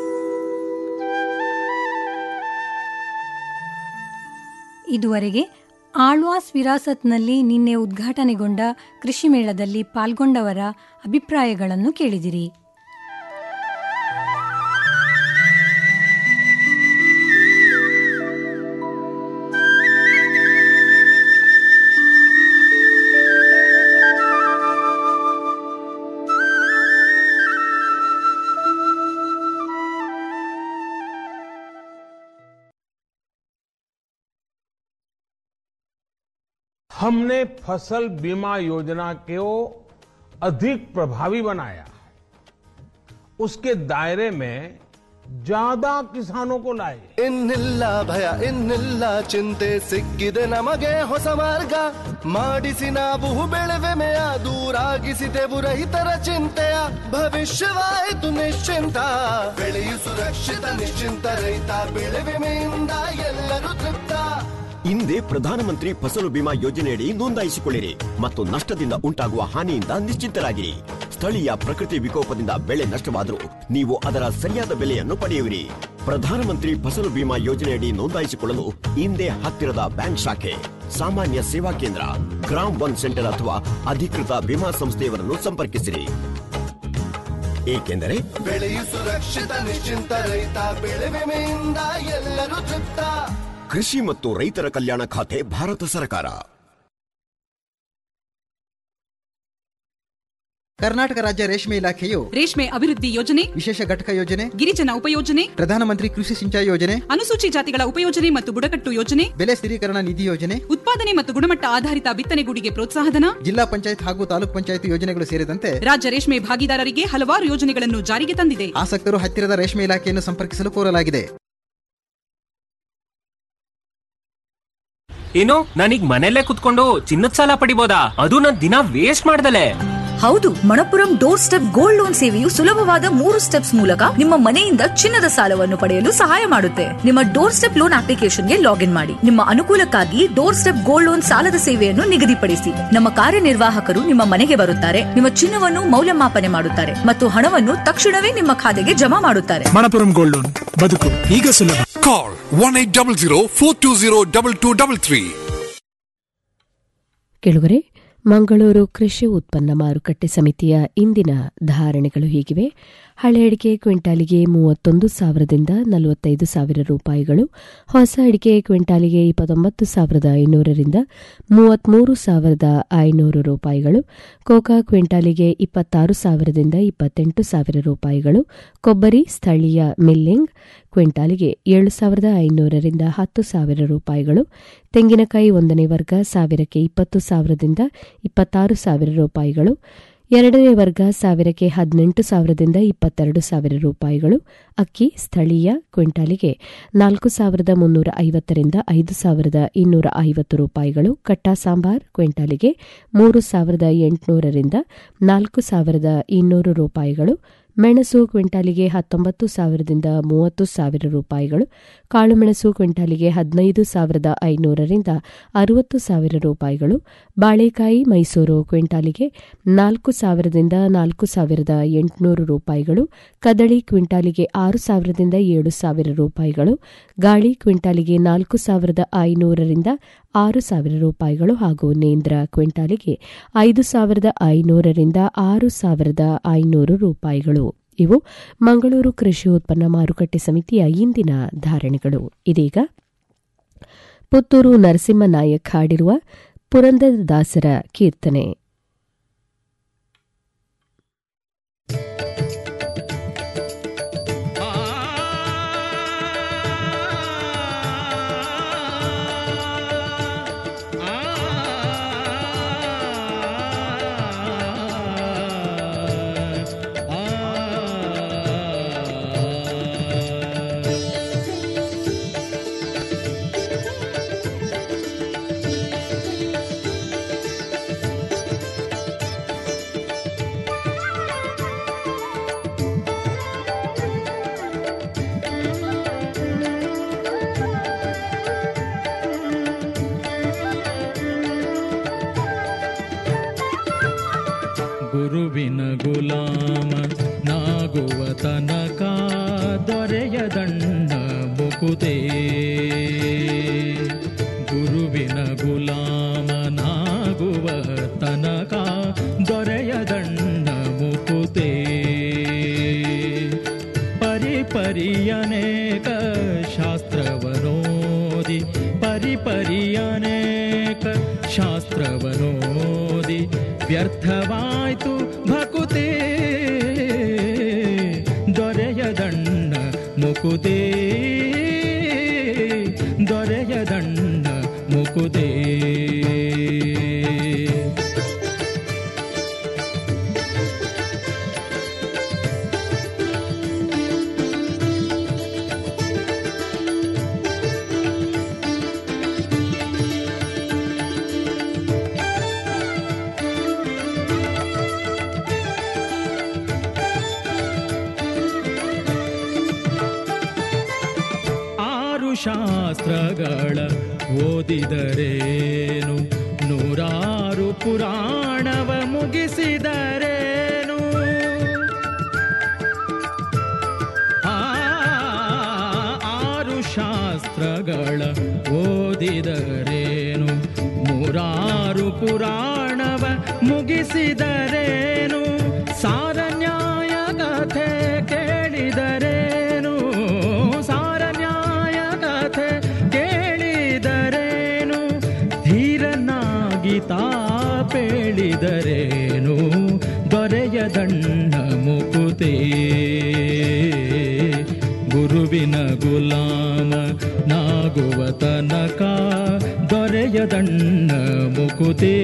ಇದುವರೆಗೆ ಆಳ್ವಾಸ್ ವಿರಾಸತ್ನಲ್ಲಿ ನಿನ್ನೆ ಉದ್ಘಾಟನೆಗೊಂಡ ಕೃಷಿ ಮೇಳದಲ್ಲಿ ಪಾಲ್ಗೊಂಡವರ ಅಭಿಪ್ರಾಯಗಳನ್ನು ಕೇಳಿದಿರಿ हमने फसल बीमा योजना को अधिक प्रभावी बनाया उसके दायरे में ज्यादा किसानों को लाए ಇನ್ನಿಲ್ಲ ಭಯ ಇನ್ನಿಲ್ಲ ಚಿಂತೆ ಸಿಕ್ಕಿದೆ ನಮಗೆ ಹೊಸ ಮಾರ್ಗ ಮಾಡಿಸಿ ನಾವು ಬೆಳೆವೆಮೆಯ ದೂರಾಗಿಸಿದೆವು ರೈತರ ಚಿಂತೆಯ ಭವಿಷ್ಯವಾಯಿತು ನಿಶ್ಚಿಂತ ಬೆಳೆಯು ಸುರಕ್ಷಿತ ನಿಶ್ಚಿಂತ ರೈತ ಬೆಳೆ ವಿಮೆಯಿಂದ ಎಲ್ಲರೂ ತೃಪ್ತ ಹಿಂದೆ ಪ್ರಧಾನಮಂತ್ರಿ ಫಸಲು ಬಿಮಾ ಯೋಜನೆಯಡಿ ನೋಂದಾಯಿಸಿಕೊಳ್ಳಿರಿ ಮತ್ತು ನಷ್ಟದಿಂದ ಉಂಟಾಗುವ ಹಾನಿಯಿಂದ ನಿಶ್ಚಿಂತರಾಗಿರಿ ಸ್ಥಳೀಯ ಪ್ರಕೃತಿ ವಿಕೋಪದಿಂದ ಬೆಳೆ ನಷ್ಟವಾದರೂ ನೀವು ಅದರ ಸರಿಯಾದ ಬೆಲೆಯನ್ನು ಪಡೆಯುವಿರಿ ಪ್ರಧಾನಮಂತ್ರಿ ಫಸಲು ಬಿಮಾ ಯೋಜನೆಯಡಿ ನೋಂದಾಯಿಸಿಕೊಳ್ಳಲು ಹಿಂದೆ ಹತ್ತಿರದ ಬ್ಯಾಂಕ್ ಶಾಖೆ ಸಾಮಾನ್ಯ ಸೇವಾ ಕೇಂದ್ರ ಗ್ರಾಮ್ ಒನ್ ಸೆಂಟರ್ ಅಥವಾ ಅಧಿಕೃತ ವಿಮಾ ಸಂಸ್ಥೆಯವರನ್ನು ಸಂಪರ್ಕಿಸಿರಿ ಏಕೆಂದರೆ ಬೆಳೆಯು ಸುರಕ್ಷಿತ ನಿಶ್ಚಿಂತ ರೈತ ಬೆಳೆ ವಿಮೆಯಿಂದ ಎಲ್ಲರೂ ತೃಪ್ತ ಕೃಷಿ ಮತ್ತು ರೈತರ ಕಲ್ಯಾಣ ಖಾತೆ ಭಾರತ ಸರ್ಕಾರ ಕರ್ನಾಟಕ ರಾಜ್ಯ ರೇಷ್ಮೆ ಇಲಾಖೆಯು ರೇಷ್ಮೆ ಅಭಿವೃದ್ಧಿ ಯೋಜನೆ ವಿಶೇಷ ಘಟಕ ಯೋಜನೆ ಗಿರಿಜನ ಉಪಯೋಜನೆ ಪ್ರಧಾನಮಂತ್ರಿ ಕೃಷಿ ಸಿಂಚಾಯಿ ಯೋಜನೆ ಅನುಸೂಚಿ ಜಾತಿಗಳ ಉಪಯೋಜನೆ ಮತ್ತು ಬುಡಕಟ್ಟು ಯೋಜನೆ ಬೆಲೆ ಸ್ಥಿರೀಕರಣ ನಿಧಿ ಯೋಜನೆ ಉತ್ಪಾದನೆ ಮತ್ತು ಗುಣಮಟ್ಟ ಆಧಾರಿತ ಬಿತ್ತನೆಗೂಡಿಗೆ ಪ್ರೋತ್ಸಾಹಧನ ಜಿಲ್ಲಾ ಪಂಚಾಯತ್ ಹಾಗೂ ತಾಲೂಕ್ ಪಂಚಾಯತ್ ಯೋಜನೆಗಳು ಸೇರಿದಂತೆ ರಾಜ್ಯ ರೇಷ್ಮೆ ಭಾಗಿದಾರರಿಗೆ ಹಲವಾರು ಯೋಜನೆಗಳನ್ನು ಜಾರಿಗೆ ತಂದಿದೆ ಆಸಕ್ತರು ಹತ್ತಿರದ ರೇಷ್ಮೆ ಇಲಾಖೆಯನ್ನು ಸಂಪರ್ಕಿಸಲು ಕೋರಲಾಗಿದೆ ಏನು ನಾನೀಗ ಮನೆಯಲ್ಲೇ ಕುತ್ಕೊಂಡು ಚಿನ್ನದ ಸಾಲ ಪಡಿಬೋದಾ ಅದು ನನ್ ದಿನ ವೇಸ್ಟ್ ಮಾಡ್ದಲೆ ಹೌದು Manappuram door step gold loan ಸೇವೆಯು ಸುಲಭವಾದ ಮೂರು ಸ್ಟೆಪ್ಸ್ ಮೂಲಕ ನಿಮ್ಮ ಮನೆಯಿಂದ ಚಿನ್ನದ ಸಾಲವನ್ನು ಪಡೆಯಲು ಸಹಾಯ ಮಾಡುತ್ತೆ ನಿಮ್ಮ ಡೋರ್ ಸ್ಟೆಪ್ ಲೋನ್ ಅಪ್ಲಿಕೇಶನ್ಗೆ ಲಾಗಿನ್ ಮಾಡಿ ನಿಮ್ಮ ಅನುಕೂಲಕ್ಕಾಗಿ ಡೋರ್ ಸ್ಟೆಪ್ ಗೋಲ್ಡ್ ಲೋನ್ ಸಾಲದ ಸೇವೆಯನ್ನು ನಿಗದಿಪಡಿಸಿ ನಮ್ಮ ಕಾರ್ಯನಿರ್ವಾಹಕರು ನಿಮ್ಮ ಮನೆಗೆ ಬರುತ್ತಾರೆ ನಿಮ್ಮ ಚಿನ್ನವನ್ನು ಮೌಲ್ಯಮಾಪನೆ ಮಾಡುತ್ತಾರೆ ಮತ್ತು ಹಣವನ್ನು ತಕ್ಷಣವೇ ನಿಮ್ಮ ಖಾತೆಗೆ ಜಮಾ ಮಾಡುತ್ತಾರೆ ಮಣಪುರಂ ಗೋಲ್ಡ್ ಲೋನ್ ಬದುಕು ಈಗ ಸುಲಭ call one eight double zero four two zero double two double three ಕೆಳಗರೆ ಮಂಗಳೂರು ಕೃಷಿ ಉತ್ಪನ್ನ ಮಾರುಕಟ್ಟೆ ಸಮಿತಿಯ ಇಂದಿನ ಧಾರಣೆಗಳು ಹೀಗಿವೆ ಹಳೆ ಅಡಿಕೆ ಕ್ವಿಂಟಾಲಿಗೆ ಮೂವತ್ತೊಂದು ಸಾವಿರದಿಂದ ನಲವತ್ತೈದು ಸಾವಿರ ರೂಪಾಯಿಗಳು ಹೊಸ ಅಡಿಕೆ ಕ್ವಿಂಟಾಲಿಗೆ ಇಪ್ಪತ್ತೊಂಬತ್ತು ಸಾವಿರದ ಐನೂರರಿಂದ ಮೂವತ್ಮೂರು ಸಾವಿರದ ಐನೂರು ರೂಪಾಯಿಗಳು ಕೋಕಾ ಕ್ವಿಂಟಾಲಿಗೆ ಇಪ್ಪತ್ತಾರು ಸಾವಿರದಿಂದ ಇಪ್ಪತ್ತೆಂಟು ಸಾವಿರ ರೂಪಾಯಿಗಳು ಕೊಬ್ಬರಿ ಸ್ಥಳೀಯ ಮಿಲ್ಲಿಂಗ್ ಕ್ವಿಂಟಾಲಿಗೆ ಏಳು ಸಾವಿರದ ಐನೂರರಿಂದ ಹತ್ತು ಸಾವಿರ ರೂಪಾಯಿಗಳು ತೆಂಗಿನಕಾಯಿ ಒಂದನೇ ವರ್ಗ ಸಾವಿರಕ್ಕೆ ಇಪ್ಪತ್ತು ಸಾವಿರದಿಂದ ಇಪ್ಪತ್ತಾರು ಸಾವಿರ ರೂಪಾಯಿಗಳು ಎರಡನೇ ವರ್ಗ ಸಾವಿರಕ್ಕೆ ಹದಿನೆಂಟು ಸಾವಿರದಿಂದ ಇಪ್ಪತ್ತೆರಡು ಸಾವಿರ ರೂಪಾಯಿಗಳು ಅಕ್ಕಿ ಸ್ಥಳೀಯ ಕ್ವಿಂಟಾಲಿಗೆ ನಾಲ್ಕು ಸಾವಿರದ ಮುನ್ನೂರ ಐವತ್ತರಿಂದ ಐದು ಸಾವಿರದ ಇನ್ನೂರ ಐವತ್ತು ರೂಪಾಯಿಗಳು ಕಟ್ಟಾ ಸಾಂಬಾರ್ ಕ್ವಿಂಟಾಲಿಗೆ ಮೂರು ಸಾವಿರದ ಎಂಟುನೂರರಿಂದ ನಾಲ್ಕು ಸಾವಿರದ ಇನ್ನೂರು ರೂಪಾಯಿಗಳು ಮೆಣಸು ಕ್ವಿಂಟಾಲಿಗೆ ಹತ್ತೊಂಬತ್ತು ಸಾವಿರದಿಂದ ಮೂವತ್ತು ಸಾವಿರ ರೂಪಾಯಿಗಳು ಕಾಳುಮೆಣಸು ಕ್ವಿಂಟಾಲಿಗೆ ಹದಿನೈದು ಸಾವಿರದ ಐನೂರರಿಂದ ಅರವತ್ತು ಸಾವಿರ ರೂಪಾಯಿಗಳು ಬಾಳೆಕಾಯಿ ಮೈಸೂರು ಕ್ವಿಂಟಾಲಿಗೆ ನಾಲ್ಕು ಸಾವಿರದಿಂದ ನಾಲ್ಕು ಸಾವಿರದ ಎಂಟುನೂರು ರೂಪಾಯಿಗಳು ಕದಳಿ ಕ್ವಿಂಟಾಲಿಗೆ ಆರು ಸಾವಿರದಿಂದ ಏಳು ಸಾವಿರ ರೂಪಾಯಿಗಳು ಗಾಳಿ ಕ್ವಿಂಟಾಲಿಗೆ ನಾಲ್ಕು ಸಾವಿರದ ಐನೂರರಿಂದ ಆರು ಸಾವಿರ ರೂಪಾಯಿಗಳು ಹಾಗೂ ನೇಂದ್ರ ಕ್ವಿಂಟಾಲಿಗೆ ಐದು ಸಾವಿರದ ಐನೂರರಿಂದ ಆರು ಸಾವಿರದ ಐನೂರು ರೂಪಾಯಿಗಳು ಇವು ಮಂಗಳೂರು ಕೃಷಿ ಉತ್ಪನ್ನ ಮಾರುಕಟ್ಟೆ ಸಮಿತಿಯ ಇಂದಿನ ಧಾರಣೆಗಳು ಇದೀಗ ಪುತ್ತೂರು ನರಸಿಂಹನಾಯಕ್ ಹಾಡಿರುವ ಪುರಂದರದಾಸರ ಕೀರ್ತನೆ ಗುರುವಿನ ಗುಲಾಮ ನಾಗುವ ತನಕ ದೊರೆಯದಣ್ಣ ಮುಕುದೇ ಗುರುವಿನ ಗುಲಾಮ ನಾಗುವ ತನಕ ದೊರೆಯದಣ್ಣ ಮುಕುದೇ ಪರಿ ಪರಿಯನೇಕ ಶಾಸ್ತ್ರವನೋದಿ ಪರಿ ಪರಿಯನೇಕ ಶಾಸ್ತ್ರವನೋದಿ ವ್ಯರ್ಥವಾಯ್ತು ಭಕುತೇ ದೊರೆಯದಣ್ಣ ಮುಕುದೇ ದೊರೆಯದಣ್ಣ ಮುಕುದೇ ಶಾಸ್ತ್ರಗಳ ಓದಿದರೇನು ನೂರಾರು ಪುರಾಣವ ಮುಗಿಸಿದರೇನು ಆ, ಆರು ಶಾಸ್ತ್ರಗಳ ಓದಿದರೇನು ನೂರಾರು ಪುರಾಣವ ಮುಗಿಸಿದರೇನು ಸಾರ ನ್ಯಾಯ ಕಥೆ ಕೇಳಿದರೇನು ಸಾರ ನ್ಯಾಯ ಕಥೆ ಕೇಳಿದರೇನು ಧೀರನಾಗಿ ತಾಪೇಳಿದರೇನು ದೊರೆಯ ದಂಡ ಮುಕುತೇ ಗುರುವಿನ ಗುಲಾಮ ನಾಗುವ ತನಕ ದೊರೆಯ ದಂಡ ಮುಕುತೇ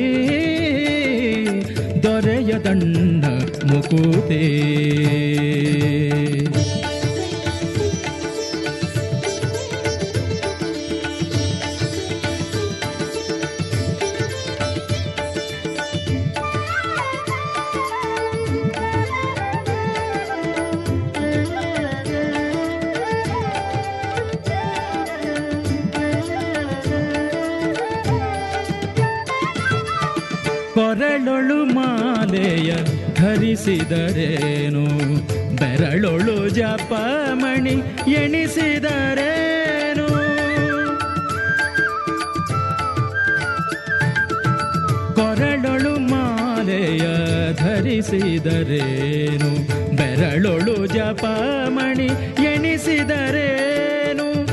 ದೊರೆಯ ದಂಡ ಮುಕುತೇ ಕೊರಳೊಳು ಮಾಲೆಯ ಧರಿಸಿದರೇನು ಬೆರಳೊಳು ಜಪಮಣಿ ಎಣಿಸಿದರೇನು ಕೊರಳೊಳು ಮಾಲೆಯ ಧರಿಸಿದರೇನು ಬೆರಳೊಳು ಜಪಮಣಿ ಎಣಿಸಿದರೇನು